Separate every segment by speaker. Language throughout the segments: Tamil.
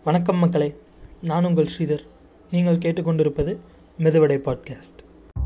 Speaker 1: வணக்கம் மக்களே நான் உங்கள் ஸ்ரீதர் நீங்கள் கேட்டுக்கொண்டிருப்பது மெதுவடை பாட்காஸ்ட்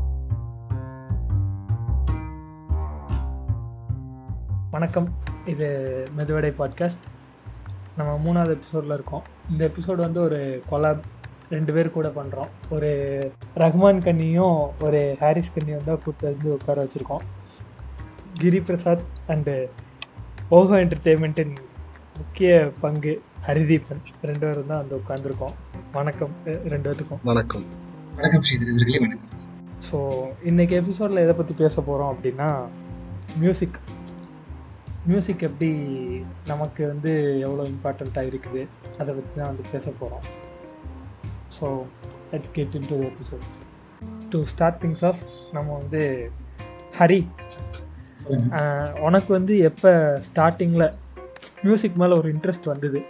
Speaker 1: வணக்கம் இது மெதுவடை பாட்காஸ்ட் நம்ம மூணாவது எபிசோடில் இருக்கோம் இந்த எபிசோடு வந்து ஒரு கொலாப் ரெண்டு பேர் கூட பண்ணுறோம் ஒரு ரஹ்மான் கண்ணியும் ஒரு ஹாரிஸ் கண்ணியும் தான் கூப்பிட்டு வந்து உட்கார வச்சுருக்கோம் கிரி பிரசாத் அண்டு ஓஹோ என்டர்டெயின்மெண்ட்டின் முக்கிய பங்கு ஹரிதீபன் ரெண்டு பேரும் தான் வந்து உட்காந்துருக்கோம் வணக்கம் அஹ் ரெண்டு பேத்துக்கும்
Speaker 2: வணக்கம்
Speaker 3: வணக்கம் ஸ்ரீதர் இவர்களே வணக்கம்
Speaker 1: ஸோ இன்னைக்கு எபிசோடில் எதை பற்றி பேச போகிறோம் அப்படின்னா மியூசிக் மியூசிக் எப்படி நமக்கு வந்து எவ்வளோ இம்பார்ட்டண்ட்டாக இருக்குது அதை பற்றி தான் வந்து பேச போகிறோம் so let's get into episode to start things off நம்ம வந்து ஹரி
Speaker 3: சொல்லுங்க
Speaker 1: ஆஹ் உனக்கு வந்து எப்போ ஸ்டார்டிங்கில் மியூசிக் மேலே ஒரு இன்ட்ரெஸ்ட் வந்தது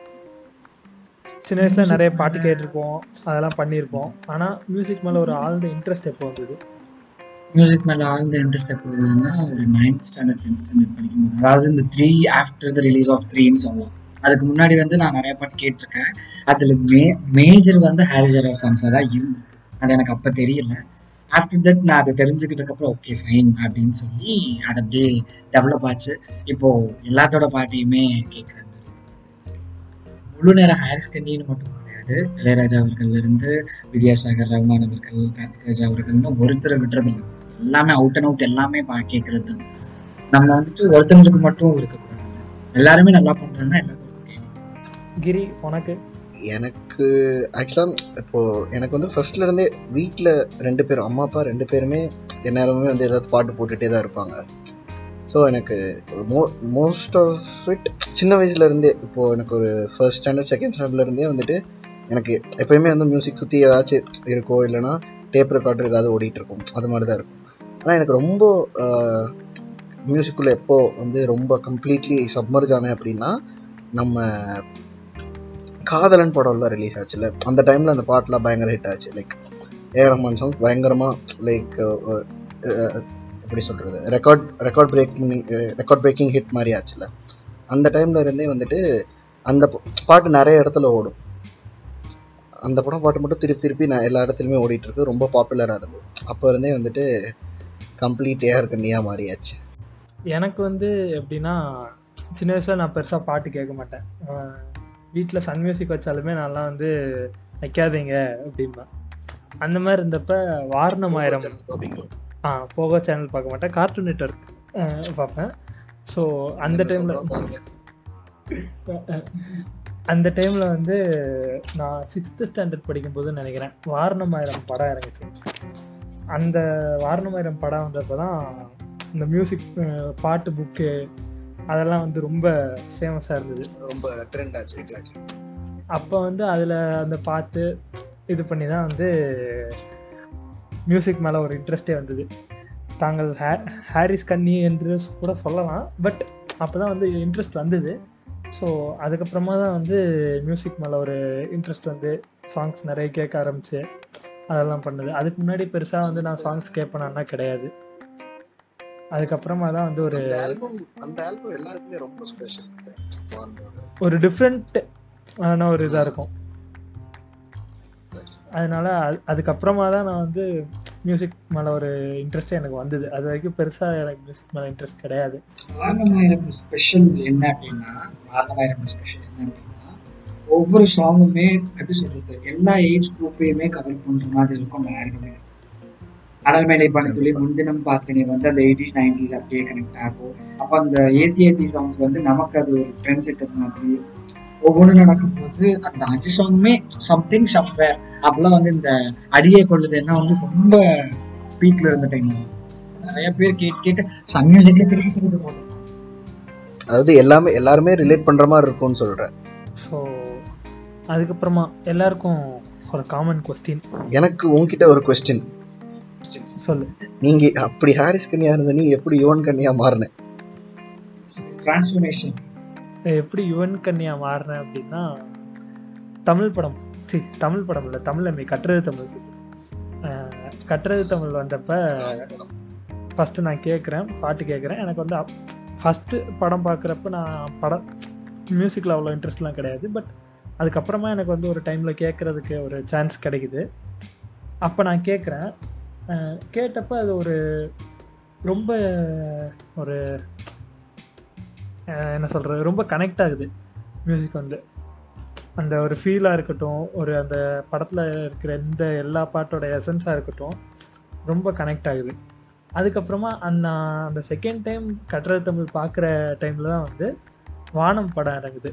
Speaker 1: சின்ன வயசில் நிறைய பாட்டு கேட்டிருப்போம் அதெல்லாம் பண்ணியிருப்போம் ஆனால் மியூசிக் மேலே ஒரு ஆழ்ந்த இன்ட்ரெஸ்ட் எப்போ வந்தது
Speaker 3: மியூசிக் மேல ஆழ்ந்த இன்ட்ரெஸ்ட் எப்போ இருந்ததுன்னா ஒரு நைன்த் ஸ்டாண்டர்ட் டென்த் ஸ்டாண்டர்ட் படிக்கும்போது அதாவது இந்த three after the release of த்ரீன்னு சொல்லலாம் அதுக்கு முன்னாடி வந்து நான் நிறைய பாட்டு கேட்டிருக்கேன் அதில் மே மேஜர் வந்து ஹாரிஜரா சாங்ஸாக தான் இருந்திருக்கு அது எனக்கு அப்போ தெரியல ஆஃப்டர் தட் நான் அதை தெரிஞ்சுக்கிட்டதுக்கப்புறம் ஓகே ஃபைன் அப்படின்னு சொல்லி அது அப்படியே டெவலப் ஆச்சு இப்போ எல்லாத்தோட பாட்டையுமே கேட்குற மாதிரி இருக்கு. முழு நேரம் ஹாரிஸ் கண்டின்னு மட்டும் கிடையாது இளையராஜா அவர்கள்ல இருந்து வித்யாசாகர் ரஹ்மான் அவர்கள் கார்த்திக் ராஜா அவர்கள்னு ஒருத்தரை விட்டுறது இல்லை எல்லாமே அவுட் அண்ட் அவுட் எல்லாமே பா கேட்கறது தான் நம்ம வந்துட்டு ஒருத்தவங்களுக்கு மட்டும் இருக்கக்கூடாது எல்லாருமே நல்லா பண்றோம்னா எல்லாத்தோடதும் கேட்கணும்
Speaker 1: கிரி உனக்கு
Speaker 2: எனக்கு ஆக்சுவலாக இப்போ எனக்கு வந்து ஃபர்ஸ்ட்ல இருந்தே வீட்டில் ரெண்டு பேரும் அம்மா அப்பா ரெண்டு பேருமே எந்நேரமே வந்து ஏதாவது பாட்டு போட்டுகிட்டே தான் இருப்பாங்க ஸோ எனக்கு மோ மோஸ்ட் ஆஃப் இட் சின்ன வயசுல இருந்தே இப்போ எனக்கு ஒரு ஃபர்ஸ்ட் ஸ்டாண்டர்ட் செகண்ட் ஸ்டாண்டர்ட்ல இருந்தே வந்துட்டு எனக்கு எப்பயுமே வந்து மியூசிக் சுற்றி ஏதாச்சும் இருக்கோ இல்லைன்னா டேப் ரெக்கார்டர் ஏதாவது ஓடிட்டு இருக்கும் அது மாதிரி தான் இருக்கும் ஆனால் எனக்கு ரொம்ப மியூசிக்குள்ளே எப்போ வந்து ரொம்ப கம்ப்ளீட்லி சப்மர்ஜ் ஆனேன் அப்படின்னா நம்ம காதலன் படம்லாம் ரிலீஸ் ஆச்சுல அந்த டைமில் அந்த பாட்டெலாம் பயங்கர ஹிட் ஆச்சு லைக் ஏ ரஹ்மான் சாங் பயங்கரமாக லைக் எப்படி சொல்கிறது record record break record breaking hit மாதிரி ஆச்சுல அந்த டைமில் இருந்தே வந்துட்டு அந்த ப- பாட்டு நிறைய இடத்துல ஓடும் அந்த படம் பாட்டு மட்டும் திருப்பி திருப்பி நான் எல்லா இடத்துலையுமே ஓடிட்டு இருக்கு ரொம்ப பாப்புலராக இருந்தது அப்போ இருந்தே வந்துட்டு கம்ப்ளீட் ஏஆர் கண்ணியாக மாறியாச்சு
Speaker 1: எனக்கு வந்து எப்படின்னா சின்ன வயசில் நான் பெருசாக பாட்டு கேட்க மாட்டேன் வீட்டில் சன் மியூசிக் வச்சாலுமே நான்லாம் வந்து வைக்காதீங்க அப்படிம்பேன் அந்த மாதிரி இருந்தப்ப வாரணமாயிரம் ஆ போகோ சேனல் பார்க்க மாட்டேன் கார்ட்டூன் நெட்ஒர்க் பார்ப்பேன் ஸோ அந்த டைமில் அந்த டைமில் வந்து நான் சிக்ஸ்த்து ஸ்டாண்டர்ட் படிக்கும்போது நினைக்கிறேன் வாரணமாயிரம் படம் இறங்குச்சு அந்த வாரணமாயிரம் படம் வந்தப்போ தான் இந்த மியூசிக் பாட்டு புக்கு அதெல்லாம் வந்து ரொம்ப ஃபேமஸாக இருந்தது
Speaker 2: ரொம்ப ட்ரெண்ட் ஆச்சு எக்ஸாக்ட்லி
Speaker 1: அப்போ வந்து அதில் அந்த பார்த்து இது பண்ணி தான் வந்து மியூசிக் மேலே ஒரு இன்ட்ரெஸ்டே வந்தது தாங்கள் ஹே ஹாரிஸ் கன்னி என்று கூட சொல்லலாம் பட் அப்போ தான் வந்து இன்ட்ரெஸ்ட் வந்தது ஸோ அதுக்கப்புறமா தான் வந்து மியூசிக் மேலே ஒரு இன்ட்ரெஸ்ட் வந்து சாங்ஸ் நிறைய கேட்க ஆரம்பிச்சு அதெல்லாம் பண்ணுது அதுக்கு முன்னாடி பெருசாக வந்து நான் சாங்ஸ் கேட்பேனா கிடையாது அதுக்கப்புறமா தான் வந்து ஒரு
Speaker 2: அந்த ஆல்பம் அந்த ஆல்பம் எல்லாருக்குமே ரொம்ப ஸ்பெஷல்
Speaker 1: ஒரு டிஃப்ரெண்ட் ஆன ஒரு இதாக இருக்கும் அதனால அது- அதுக்கப்புறமா தான் நான் வந்து மியூசிக் மேலே ஒரு இன்ட்ரெஸ்டே எனக்கு வந்தது அது வரைக்கும் பெருசாக எனக்கு மியூசிக் மேலே இன்ட்ரெஸ்ட் கிடையாது
Speaker 3: வாரணமாயிரம் ஸ்பெஷல் என்ன அப்படின்னா வாரணமாயிரம் ஸ்பெஷல் என்ன அப்படின்னா ஒவ்வொரு சாங்குமே எப்படி சொல்றது எல்லா ஏஜ் குரூப்பையுமே கவர் பண்ற மாதிரி இருக்கும் அந்த ஆல்பமே அனல் மேலை பணத்துளி முன்தினம் பார்த்தனே வந்து அந்த எயிட்டிஸ் நைன்டிஸ் அப்படியே கனெக்ட் ஆகும் அப்போ அந்த ஏத்தி ஏத்தி சாங்ஸ் வந்து நமக்கு அது ஒரு ட்ரெண்ட் செட்டர் மாதிரி ஒவ்வொன்றும் நடக்கும்போது அந்த அஞ்சு சாங்குமே சம்திங் சம்வேர் அப்பெல்லாம் வந்து இந்த அடியே கொள்ளுது என்ன வந்து ரொம்ப பீக்ல இருந்த டைம்ல நிறைய பேர் கேட்டு கேட்டு சன் மியூசிக்ல திருப்பி திருப்பி போடும்
Speaker 2: அதாவது எல்லாமே எல்லாருமே ரிலேட் பண்ற மாதிரி இருக்கும்னு சொல்றேன்
Speaker 1: ஸோ அதுக்கப்புறமா எல்லாருக்கும் ஒரு காமன் கொஸ்டின்
Speaker 2: எனக்கு உன்கிட்ட ஒரு கொஸ்டின்
Speaker 1: சொல்லு
Speaker 2: நீங்க அப்படி ஹாரிஸ் கன்னியா இருந்த நீ எப்படி யுவன் கன்னியா மாறின
Speaker 3: டிரான்ஸ்ஃபர்மேஷன்
Speaker 1: எப்படி யுவன் கன்னியா மாறினேன் அப்படின்னா தமிழ் படம் சி தமிழ் படம் இல்லை தமிழ் எம்ஏ கட்டுறது தமிழ் அஹ், கட்டுறது தமிழ் வந்தப்ப ஃபஸ்ட்டு நான் கேட்குறேன் பாட்டு கேட்குறேன் எனக்கு வந்து ஃபஸ்ட்டு படம் பார்க்குறப்ப நான் படம் மியூசிக்கில் அவ்வளோ இன்ட்ரெஸ்ட்லாம் கிடையாது பட் அதுக்கப்புறமா எனக்கு வந்து ஒரு டைமில் கேட்குறதுக்கு ஒரு சான்ஸ் கிடைக்குது அப்போ நான் கேட்குறேன் கேட்டப்போ அது ஒரு ரொம்ப ஒரு அஹ், என்ன சொல்கிறது ரொம்ப கனெக்ட் ஆகுது மியூசிக் வந்து அந்த ஒரு ஃபீலாக இருக்கட்டும் ஒரு அந்த படத்தில் இருக்கிற எந்த எல்லா பாட்டோட எசன்ஸாக இருக்கட்டும் ரொம்ப கனெக்ட் ஆகுது அதுக்கப்புறமா அந்த அந்த செகண்ட் டைம் கட்டுரை தமிழ் பார்க்குற டைமில் தான் வந்து வானம் படம் இறங்குது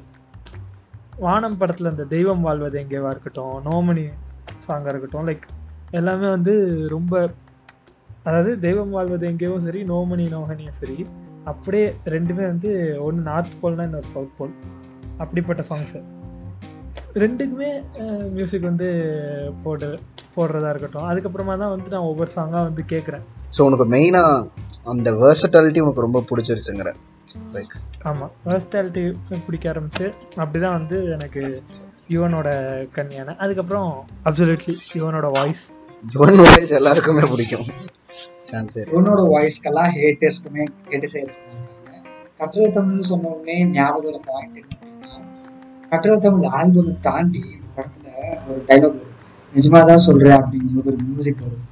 Speaker 1: வானம் படத்தில் இந்த தெய்வம் வாழ்வது எங்கேவா இருக்கட்டும் நோமணி சாங்காக இருக்கட்டும் லைக் எல்லாமே வந்து ரொம்ப அதாவது தெய்வம் வாழ்வது எங்கேயும் சரி நோமணி நோகனியும் சரி அப்படியே ரெண்டுமே வந்து ஒன்று நார்த் போல்னா இன்னொரு சவுத் போல் அப்படிப்பட்ட சாங்ஸு ரெண்டுக்குமே மியூசிக் வந்து போடு போடுறதா இருக்கட்டும் அதுக்கப்புறமா தான் வந்து நான் ஒவ்வொரு சாங்காக வந்து கேட்குறேன்
Speaker 2: ஸோ உனக்கு மெயினாக அந்த வேர்சட்டாலிட்டி உனக்கு ரொம்ப பிடிச்சிருச்சுங்கிற லைக்
Speaker 1: ஆமாம் வேர்ஸ்டாலிட்டி பிடிக்க ஆரம்பிச்சு அப்படிதான் வந்து எனக்கு யுவனோட கன்னியான அதுக்கப்புறம் அப்சல்யூட்லி யுவனோட வாய்ஸ்
Speaker 2: யுவன் வாய்ஸ் எல்லாருக்குமே பிடிக்கும் சான்ஸ்
Speaker 3: இவனோட வாய்ஸ்க்கெல்லாம் ஹேட்டர்ஸ்க்குமே கேட்டு சேர்த்துருக்காங்க கட்டுரை தமிழ்னு சொன்ன உடனே ஞாபகம் வர பாயிண்ட் என்ன அப்படின்னா கட்டுரை தமிழ் ஆல்பம் தாண்டி இந்த படத்துல ஒரு டைலாக் வரும் நிஜமா தான் சொல்றேன் அப்படிங்கும்போது ஒரு மியூசிக் வரும்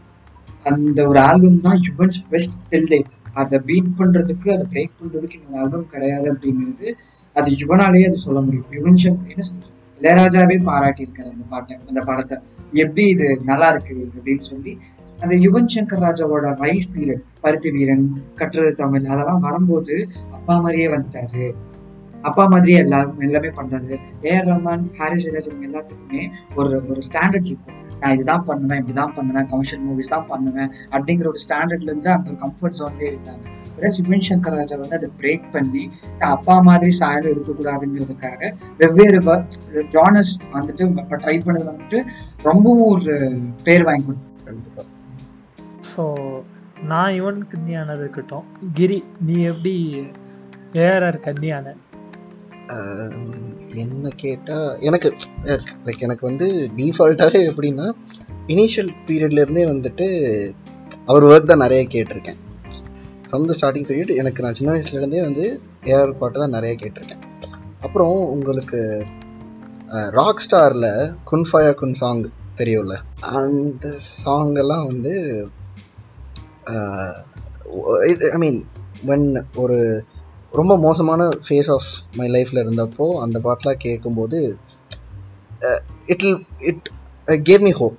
Speaker 3: அந்த ஒரு ஆல்பம் தான் யுவன்ஸ் பெஸ்ட் டில் டேட் அதை பீட் பண்றதுக்கு அதை பிரேக் பண்றதுக்கு இன்னொரு ஆல்பம் கிடையாது அப்படிங்கிறது அது யுவனாலேயே அது சொல்ல முடியும் யுவன் சங்கர் என்ன சொல்றது இளையராஜாவே பாராட்டியிருக்காரு அந்த பாட்டை அந்த படத்தை எப்படி இது நல்லா இருக்கு அப்படின்னு சொல்லி அந்த யுவன் சங்கர் ராஜாவோட ரைஸ் பீரியட் பருத்தி வீரன் கட்டுறது தமிழ் அதெல்லாம் வரும்போது அப்பா மாதிரியே வந்துட்டாரு அப்பா மாதிரியே எல்லாரும் எல்லாமே பண்றாரு ஏஆர் ரஹ்மான் ஹாரிஸ் ஜெயராஜ் இவங்க எல்லாத்துக்குமே ஒரு ஒரு ஸ்டாண்டர்ட் இருக்கும் நான் இதுதான் பண்ணுவேன் இப்படிதான் பண்ணுவேன் கமர்ஷியல் மூவிஸ் தான் பண்ணுவேன் அப்படிங்கிற ஒரு ஸ்டாண்டர்ட்ல இருந்து அந்த கம்ஃபர்ட் ஜோன்லேயே இருந்தாங்க பிளஸ் யுவன் சங்கர் ராஜா வந்து அதை பிரேக் பண்ணி தான் அப்பா மாதிரி ஸ்டைல் இருக்கக்கூடாதுங்கிறதுக்காக வெவ்வேறு ஜானஸ் வந்துட்டு ட்ரை பண்ணது வந்துட்டு ரொம்பவும் ஒரு பேர் வாங்கி கொடுத்து
Speaker 2: கண்டிப்பாக
Speaker 1: ஸோ நான் யுவன் கன்னியானது இருக்கட்டும் கிரி நீ எப்படி ஏஆர்ஆர் கன்னியான
Speaker 2: என்ன கேட்டால் எனக்கு லைக் எனக்கு வந்து டிஃபால்ட்டாகவே எப்படின்னா இனிஷியல் பீரியட்லேருந்தே வந்துட்டு அவர் ஒர்க் தான் நிறைய கேட்டிருக்கேன் ஃப்ரம் த ஸ்டார்டிங் பீரியட் எனக்கு நான் சின்ன வயசுலேருந்தே வந்து ஏஆர் பாட்டு தான் நிறைய கேட்டிருக்கேன் அப்புறம் உங்களுக்கு ராக் ஸ்டாரில் குன்ஃபாயா குன் சாங் தெரியும்ல அந்த சாங் எல்லாம் வந்து ஐ மீன் வென் ஒரு ரொம்ப மோசமான ஃபேஸ் ஆஃப் மை லைஃப்பில் இருந்தப்போ அந்த பாட்டெலாம் கேட்கும்போது it it gave me hope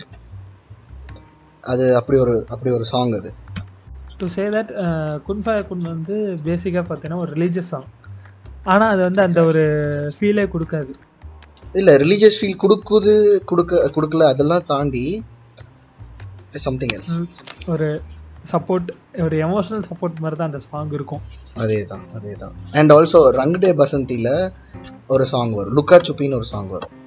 Speaker 2: அது அப்படி ஒரு அப்படி ஒரு சாங் அது
Speaker 1: டு சே தட் குன்ஃபயர் குன் வந்து பேசிக்காக பார்த்தீங்கன்னா ஒரு ரிலீஜியஸ் சாங் ஆனால் அது வந்து அந்த ஒரு ஃபீலே கொடுக்காது
Speaker 2: இல்லை ரிலீஜியஸ் ஃபீல் கொடுக்குது கொடுக்க கொடுக்கல அதெல்லாம் தாண்டி சம்திங் எல்ஸ்
Speaker 1: ஒரு சப்போர்ட் ஒரு எமோஷனல் சப்போர்ட் மாதிரி தான் அந்த சாங் இருக்கும்
Speaker 2: அதே தான் அதே தான் அண்ட் ஆல்சோ ரங் டே பசந்தியில் ஒரு சாங் வரும் லுக்கா சுப்பின்னு ஒரு சாங் வரும்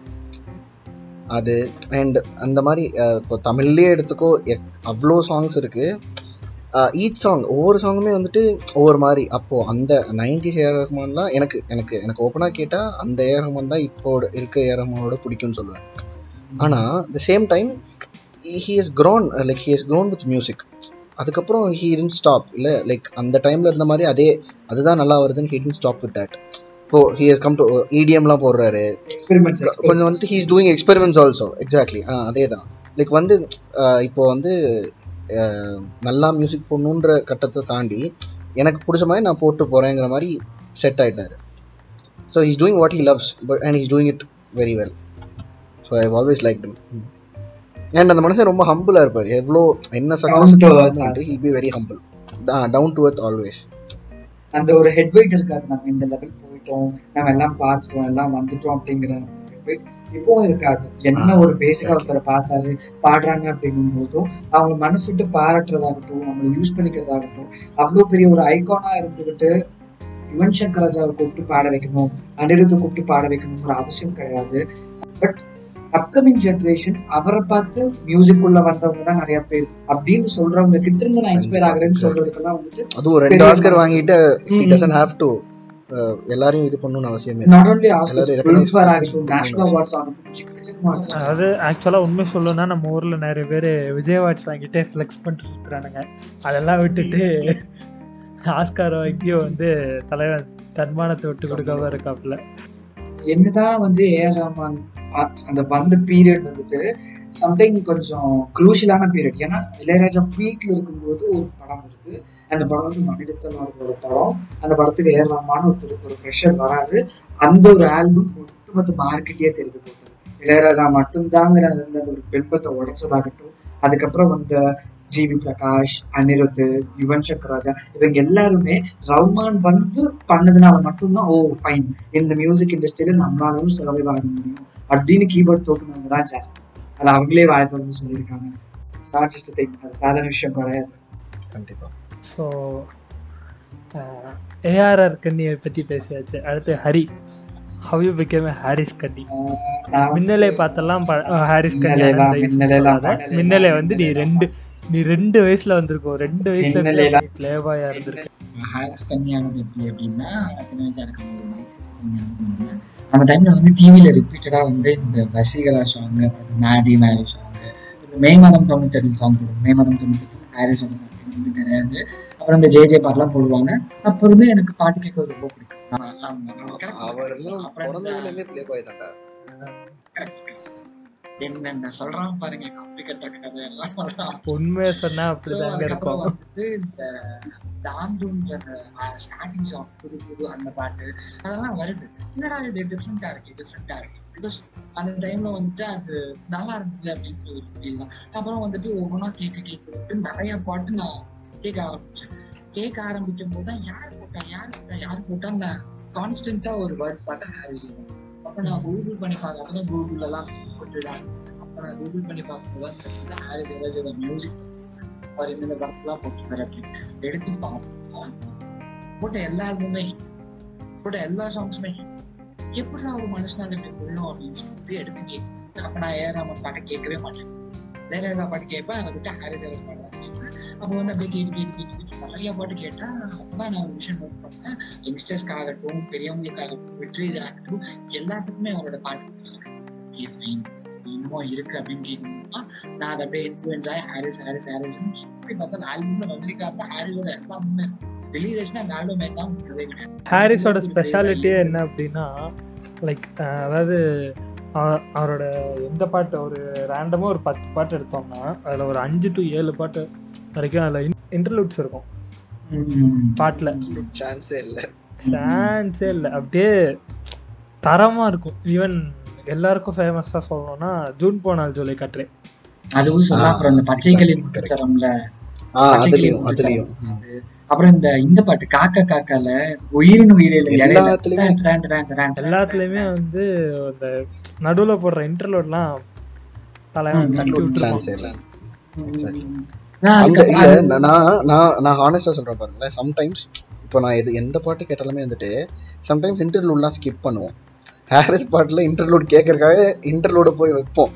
Speaker 2: அது அண்ட் அந்த மாதிரி அஹ், இப்போ தமிழ்லேயே எடுத்துக்கோ எக்- அவ்வளோ சாங்ஸ் இருக்கு ஈச் சாங் ஒவ்வொரு சாங்குமே வந்துட்டு ஒவ்வொரு மாதிரி அப்போ அந்த நைன்டிஸ் ஏஆர் ரஹ்மான்லாம் எனக்கு எனக்கு எனக்கு ஓப்பனாக கேட்டால் அந்த ஏஆர் ரஹ்மான் தான் இப்போ இருக்க ஏஆர் ரஹ்மானோட பிடிக்கும்னு சொல்லுவேன் ஆனால் the same time he is grown like he is grown with music அதுக்கப்புறம் ஹீ டென்ட் ஸ்டாப் இல்லை லைக் அந்த டைமில் இருந்த மாதிரி அதே அதுதான் நல்லா வருதுன்னு he didn't stop with that இப்போ ஹி ஹஸ் கம் டு இடிஎம்லாம் போடுறாரு
Speaker 3: எக்ஸ்பெரிமெண்ட்ஸ்
Speaker 2: கொஞ்சம் வந்துட்டு he's doing experiments also exactly ah அதே தான் லைக் வந்து ஆஹ் இப்போ வந்து ஆஹ் நல்லா மியூசிக் போடணுன்ற கட்டத்தை தாண்டி எனக்கு பிடிச்ச மாதிரி நான் போட்டு போகிறேங்கிற மாதிரி செட் ஆயிட்டாரு so he's doing what he loves but and he's doing it very well so I always like them and அந்த மனுஷன் ரொம்ப ஹம்பிளாக இருப்பார் எவ்வளோ என்ன
Speaker 3: Down to earth.
Speaker 2: Success he be very humble down to earth always
Speaker 3: அந்த ஒரு ஹெட் வெயிட் இருக்காது நம்ம இந்த லெவல் போயிட்டோம் நம்ம எல்லாம் பார்த்துட்டோம் எல்லாம் வந்துட்டோம் அப்படிங்கிற head weight இப்பவும் இருக்காது என்ன
Speaker 2: ஆ,
Speaker 3: ஒரு பேசிக்கா
Speaker 2: exactly.
Speaker 3: ஒருத்தரை பார்த்தாரு பாடுறாங்க அப்படிங்கும் போதும் அவங்க மனசு விட்டு பாராட்டுறதாகட்டும் அவங்களை யூஸ் பண்ணிக்கிறதாகட்டும் அவ்வளோ பெரிய ஒரு ஐகானா இருந்துகிட்டு யுவன் சங்கர் ராஜாவை கூப்பிட்டு பாட வைக்கணும் அனிருத்தை கூப்பிட்டு பாட வைக்கணுங்கிற அவசியம் கிடையாது பட் அப்கமிங் ஜெனரேஷன்ஸ் அவரை பார்த்து மியூசிக் உள்ள வந்தவங்க தான் நிறைய பேர் அப்படின்னு சொல்றவங்க கிட்ட இருந்து நான் இன்ஸ்பயர் ஆகுறேன்னு சொல்றதுக்கெல்லாம் வந்துட்டு
Speaker 2: அதுவும் ரெண்டு
Speaker 3: பெரிய
Speaker 2: ஆஸ்கர்
Speaker 3: மனசு.
Speaker 2: வாங்கிட்டு ஹி
Speaker 3: ம்.
Speaker 2: டசன்ட் ஹேவ் டு எல்லாரையும் இது பண்ணணும்னு அவசியமே இல்லை.
Speaker 3: நாட் ஓன்லி ஆஸ்கர்ஸ்
Speaker 2: எல்லாரும்
Speaker 3: ஃபிலிம்ஸ்
Speaker 2: recognize
Speaker 3: ஆகட்டும்
Speaker 2: பண்ணி
Speaker 3: நேஷனல் அவார்ட்ஸ் ஆகட்டும் எக்கச்சக்கமா வச்சிருக்காங்க.
Speaker 1: அதாவது ஆக்சுவலாக உண்மை சொல்லணும்னா நம்ம ஊரில் நிறைய பேர் விஜய் வாட்ச் வாங்கிட்டே ஃப்ளெக்ஸ் பண்ணிட்டு இருக்கிறானுங்க அதெல்லாம் விட்டுட்டு ஆஸ்கார் வாங்கியும் வந்து தலைவன் தன்மானத்தை விட்டு கொடுக்காம இருக்காப்புல
Speaker 3: என்னதான் வந்து ஏஆர் ரஹ்மான் அ- அந்த வந்த பீரியட் வந்துட்டு சம்திங் கொஞ்சம் குரூஷியலான பீரியட் ஏன்னா இளையராஜா பீக்ல இருக்கும்போது ஒரு படம் வருது அந்த படம் வந்து மனிதத்தனோட படம் அந்த படத்துக்கு ஏஆர் ரஹ்மான் ஒருத்தர் ஒரு ஃப்ரெஷர் வராரு அந்த ஒரு ஆல்பம் ஒட்டுமொத்த மார்க்கெட்டே தெரிஞ்சு போட்டது இளையராஜா மட்டும்தாங்கிற அந்த அந்த ஒரு பிம்பத்தை உடைச்சதாகட்டும் அதுக்கப்புறம் வந்த ஜிவி பிரகாஷ் அனிருத் யுவன் சங்கர் ராஜா இவங்க எல்லாருமே ரஹ்மான் வந்து பண்ணதுனால மட்டும்தான் ஓ ஃபைன் இந்த மியூசிக் இண்டஸ்ட்ரியில நம்மளாலும் சர்வை ஆக முடியும் அப்படின்னு கீபோர்ட் தோக்குனவங்க தான் ஜாஸ்தி அது அவங்களே வாய திறந்து சொல்லியிருக்காங்க நாட் ஜஸ்ட் திங் அது சாதாரண விஷயம் கிடையாது
Speaker 2: கண்டிப்பா
Speaker 1: ஸோ ஏஆர்ஆர் கண்ணியை பற்றி பேசியாச்சு அடுத்து Hari how you became Harris கண்ணி
Speaker 3: ஆஹ் நான்
Speaker 1: மின்னலே பார்த்தெல்லாம் ப- அஹ் ஹாரிஸ் கண்ணி
Speaker 3: மின்னலே தான்,
Speaker 1: ஆனந்த்
Speaker 3: மின்னலே தான்,
Speaker 1: சொல்லாத.
Speaker 3: மின்னலே
Speaker 1: மின்னலே
Speaker 3: தான்.
Speaker 1: வந்து நீ ரெண்டு நீ ரெண்டு வயசுல வந்திருக்கோம் ரெண்டு
Speaker 3: மின்னலே
Speaker 1: வயசுல
Speaker 3: தான்.
Speaker 1: பிளேபாயா இருந்திருக்கு
Speaker 3: ஹாரிஸ் கன்னியானது எப்படி அப்படின்னா சின்ன வயசா இருக்கும்போது வயசு கன்னியானது அந்த டைம்ல வந்து டிவியில ரிப்பீட்டடா வந்து இந்த வசீகரா சாங் அப்புறம் மேடி மேரி சாங் இந்த மே மாதம் தொண்ணூத்தெட்டு சாங் போடுவோம் மே மாதம் தொண்ணூத்தெட்டு ஹாரிஸோட சாங் வந்து கிடையாது அப்புறம் இந்த ஜே ஜே பாட்டுலாம் போடுவாங்க அப்புறமே எனக்கு பாட்டு கேட்க ரொம்ப பிடிக்கும் ஆமா, ஆமா, ஆமா, correct.
Speaker 2: அவரெல்லாம்
Speaker 3: அப்புறம் இந்த-
Speaker 2: பிறந்ததுல இருந்தே பிளே பாய் தான்டா
Speaker 3: என்னென்ன சொல்றான் பாருங்க கம்பி கட்ட கதை எல்லாம் சொல்றான்
Speaker 1: உண்மையை சொன்னா
Speaker 3: So,
Speaker 1: அப்படிதாங்க
Speaker 3: அதுக்கப்புறம்
Speaker 1: இருக்கும்
Speaker 3: வந்துட்டு இந்த தாந்துன்ற ஸ்டார்டிங் சாங் புது புது அந்த பாட்டு அதெல்லாம் வருது என்னடா இது டிஃப்ரெண்டா இருக்கு டிஃப்ரெண்டா இருக்கு பிகாஸ் அந்த டைம்ல வந்துட்டு அது நல்லா இருந்தது அப்படின்னு ஒரு ஃபீல் தான் அப்புறம் வந்துட்டு ஒவ்வொன்றா கேட்க கேட்க நிறைய பாட்டு நான் கேட்க ஆரம்பிச்சேன் கேட்க ஆரம்பிக்கும் போது தான் யார் போட்டா யார் போட்டா யார் போட்டா நான் கான்ஸ்டன்டா ஒரு வேர்ட் பார்த்தா ஹாரிஸ் அப்ப நான் கூகுள் பண்ணி பார்க்க அப்பதான் கூகுள் எல்லாம் போட்டுறாங்க அப்ப நான் கூகுள் பண்ணி பார்க்கும்போது தான் தெரியுது ஹாரிஸ் ஏதாச்சும் மியூசிக் அவர் இந்த படத்துக்குலாம் போட்டுருக்காரு அப்படின்னு எடுத்து பார்த்தா போட்ட எல்லா ஆல்பமே hit. போட்ட எல்லா சாங்ஸுமே எப்படிடா ஒரு மனுஷனால இப்படி கொள்ளும் அப்படின்னு சொல்லிட்டு எடுத்து கேட்க அப்ப நான் ஏறாம பாட்டை கேட்கவே மாட்டேன் இளையராஜா பாட்டு கேட்பேன் அதை விட்டு ஹாரிஸ் ஏரஸ் பாட்டு தான் கேட்பேன் அப்போ வந்து அப்படியே கேட்டு கேட்டு கேட்டு கேட்டு நிறைய பாட்டு கேட்டா அப்பதான் நான் ஒரு விஷயம் நோட் பண்ணேன் யங்ஸ்டர்ஸ்க்காகட்டும் பெரியவங்களுக்காகட்டும் வெட்ரேஜ் ஆகட்டும் எல்லாத்துக்குமே அவரோட பாட்டு ஓகே ஃபைன் இன்னும் இருக்கு அப்படின்னு கேட்கணும்னா நான் அதை அப்படியே இன்ஃபுளுன்ஸ் ஆகி ஹாரிஸ் ஹாரிஸ் ஹாரிஸ் எப்படி பார்த்தா ஆல்பம்ல வந்திருக்கா இருந்தா ஹாரிஸோட எல்லாமே ரிலீஸ் ஆச்சுன்னா அந்த ஆல்பம் தான் முடியவே கிடையாது
Speaker 1: ஹாரிஸோட ஸ்பெஷாலிட்டியே என்ன அப்படின்னா லைக் அதாவது அவ- அவரோட எந்த பாட்டு ஒரு ரேண்டமா ஒரு பத்து பாட்டு எடுத்தோம்னா அதுல ஒரு அஞ்சு டு ஏழு பாட்டு வரைக்கும் அதுல இன்டர்லூட்ஸ் இருக்கும் பாட்டுல
Speaker 2: சான்ஸே இல்ல
Speaker 1: சான்ஸே இல்லை அப்படியே தரமா இருக்கும் ஈவன் எல்லாருக்கும் ஃபேமஸா சொல்லணும்னா ஜூன் போனால் ஜூலை கட்டுரை
Speaker 3: அதுவும் சொல்ல
Speaker 2: ஆ,
Speaker 3: அப்புறம் இந்த பச்சை கிளி
Speaker 2: correct,
Speaker 3: முத்துச்சரம்ல
Speaker 2: ஆ
Speaker 3: பச்சை கிளி
Speaker 2: அதுலயும் அதுலயும்
Speaker 3: முத்துச்சரம். அப்புறம் இந்த இந்த பாட்டு காக்கா காக்கால உயிரின் உயிரில இடையில
Speaker 2: எல்லாத்துலயுமே
Speaker 3: ரேண்ட், ரேண்ட், ரேண்ட், ரேண்ட்,
Speaker 1: எல்லாத்துலயுமே வந்து அந்த நடுவுல போடுற இன்டர்லோட்லாம் தலைவன்
Speaker 3: ம்,
Speaker 1: தட்டி விட்டுருப்பான்
Speaker 2: சான்ஸே இல்ல
Speaker 3: ம். நான்
Speaker 2: அந்த
Speaker 3: அதுக்கப்புறம்
Speaker 2: இல்ல
Speaker 3: அது-
Speaker 2: நான் நான் நான் ஹானஸ்டா சொல்றேன் பாருங்களேன் சம்டைம்ஸ் இப்போ நான் இது எந்த பாட்டு கேட்டாலுமே வந்துட்டு சம்டைம்ஸ் இன்டர்லூட்லாம் ஸ்கிப் பண்ணுவோம் ஹாரிஸ் பாட்டுல இன்டர்லூட் கேட்கறதுக்காக இன்டர்லூட போய் வைப்போம்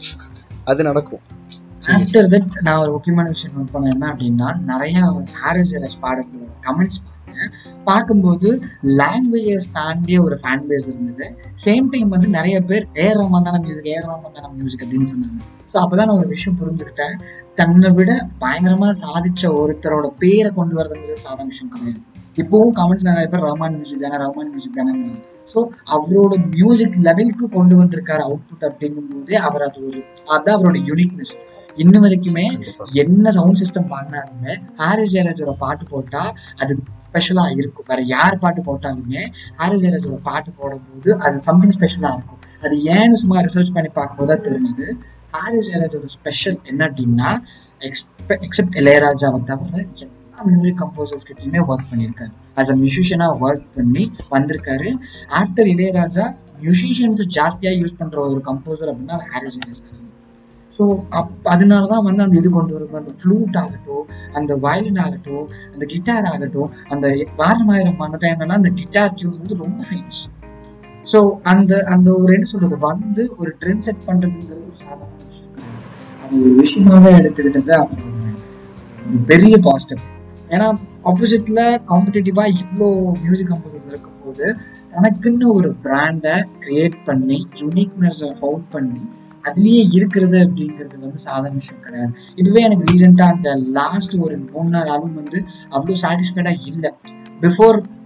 Speaker 2: அது நடக்கும்
Speaker 3: ஆஃப்டர் தட் நான் ஒரு முக்கியமான விஷயம் நோட் பண்ண என்ன அப்படின்னா நிறைய ஹாரிஸ் ஜெரஸ் பாடல்களோட கமெண்ட்ஸ் பார்த்தேன் பார்க்கும்போது லாங்குவேஜஸ் தாண்டிய ஒரு ஃபேன் பேஸ் இருந்தது சேம் டைம் வந்து நிறைய பேர் ஏர் ரஹ்மான் தானே மியூசிக் ஏர் ரஹ்மான் தானே மியூசிக் அப்படின்னு சொன்னாங்க ஸோ அப்பதான் நான் ஒரு விஷயம் புரிஞ்சுக்கிட்டேன் தன்னை விட பயங்கரமா சாதிச்ச ஒருத்தரோட பேரை கொண்டு வரதுங்கிறது சாதாரண விஷயம் கிடையாது இப்போவும் கமெண்ட்ஸ் நிறைய பேர் ரஹ்மான் மியூசிக் தானே ரஹ்மான் மியூசிக் தானே ஸோ அவரோட மியூசிக் லெவலுக்கு கொண்டு வந்திருக்காரு அவுட்புட் அப்படிங்கும் போதே அவர் அது ஒரு அதான் அவரோட யூனிக்னஸ் இன்ன வரைக்குமே
Speaker 2: கண்டிப்பா
Speaker 3: என்ன சவுண்ட் சிஸ்டம் பண்ணாலுமே ஹாரிஸ் ஜெயராஜோட பாட்டு போட்டா அது ஸ்பெஷலா இருக்கும் வேற யார் பாட்டு போட்டாலுமே ஹாரிஸ் ஜெயராஜோட பாட்டு போடும்போது அது சம்திங் ஸ்பெஷலா இருக்கும் அது ஏன்னு சும்மா ரிசர்ச் பண்ணி பார்க்கும்போது தான் தெரிஞ்சது ஹாரிஸ் ஜெயராஜோட ஸ்பெஷல் என்ன அப்படின்னா எக்ஸப்ட் இளையராஜாவை தவிர எல்லா மியூசிக் கம்போசர்ஸ் கிட்டயுமே ஒர்க் பண்ணியிருக்காரு ஆஸ் அ மியூசிஷியனா ஒர்க் பண்ணி வந்திருக்காரு ஆஃப்டர் இளையராஜா மியூசிஷியன்ஸ் ஜாஸ்தியா யூஸ் பண்ற ஒரு கம்போசர் அப்படின்னா அது ஹாரிஸ் ஜெயராஜ் தான் ஸோ அப் அதனால தான் வந்து அந்த இது கொண்டு வரும் அந்த ஃப்ளூட் ஆகட்டும் அந்த வயலின் ஆகட்டும் அந்த கிட்டார் ஆகட்டும் அந்த வாரணமாயிரம் அந்த டைம்லலாம் அந்த கிட்டார் டியூன் வந்து ரொம்ப ஃபேமஸ் ஸோ அந்த அந்த ஒரு என்ன சொல்றது வந்து ஒரு ட்ரெண்ட் செட் பண்றதுங்கிறது ஒரு சாதாரண விஷயம் கிடையாது. அது ஒரு விஷயமாவே எடுத்துக்கிட்டது அவரோட ஒரு பெரிய பாசிட்டிவ் ஏன்னா ஆப்போசிட்ல காம்படிட்டிவா இவ்வளோ மியூசிக் கம்போசர்ஸ் இருக்கும்போது தனக்குன்னு ஒரு பிராண்டை கிரியேட் பண்ணி யூனிக்னஸ் ஃபவுண்ட் பண்ணி அதுலயே இருக்கிறது அப்படிங்கிறது வந்து சாதாரண விஷயம் கிடையாது இப்பவே எனக்கு ரீசெண்டா அந்த லாஸ்ட் ஒரு மூணு நாலு ஆல்பம் வந்து அவ்வளோ சாட்டிஸ்ஃபைடா இல்லை பிஃபோர்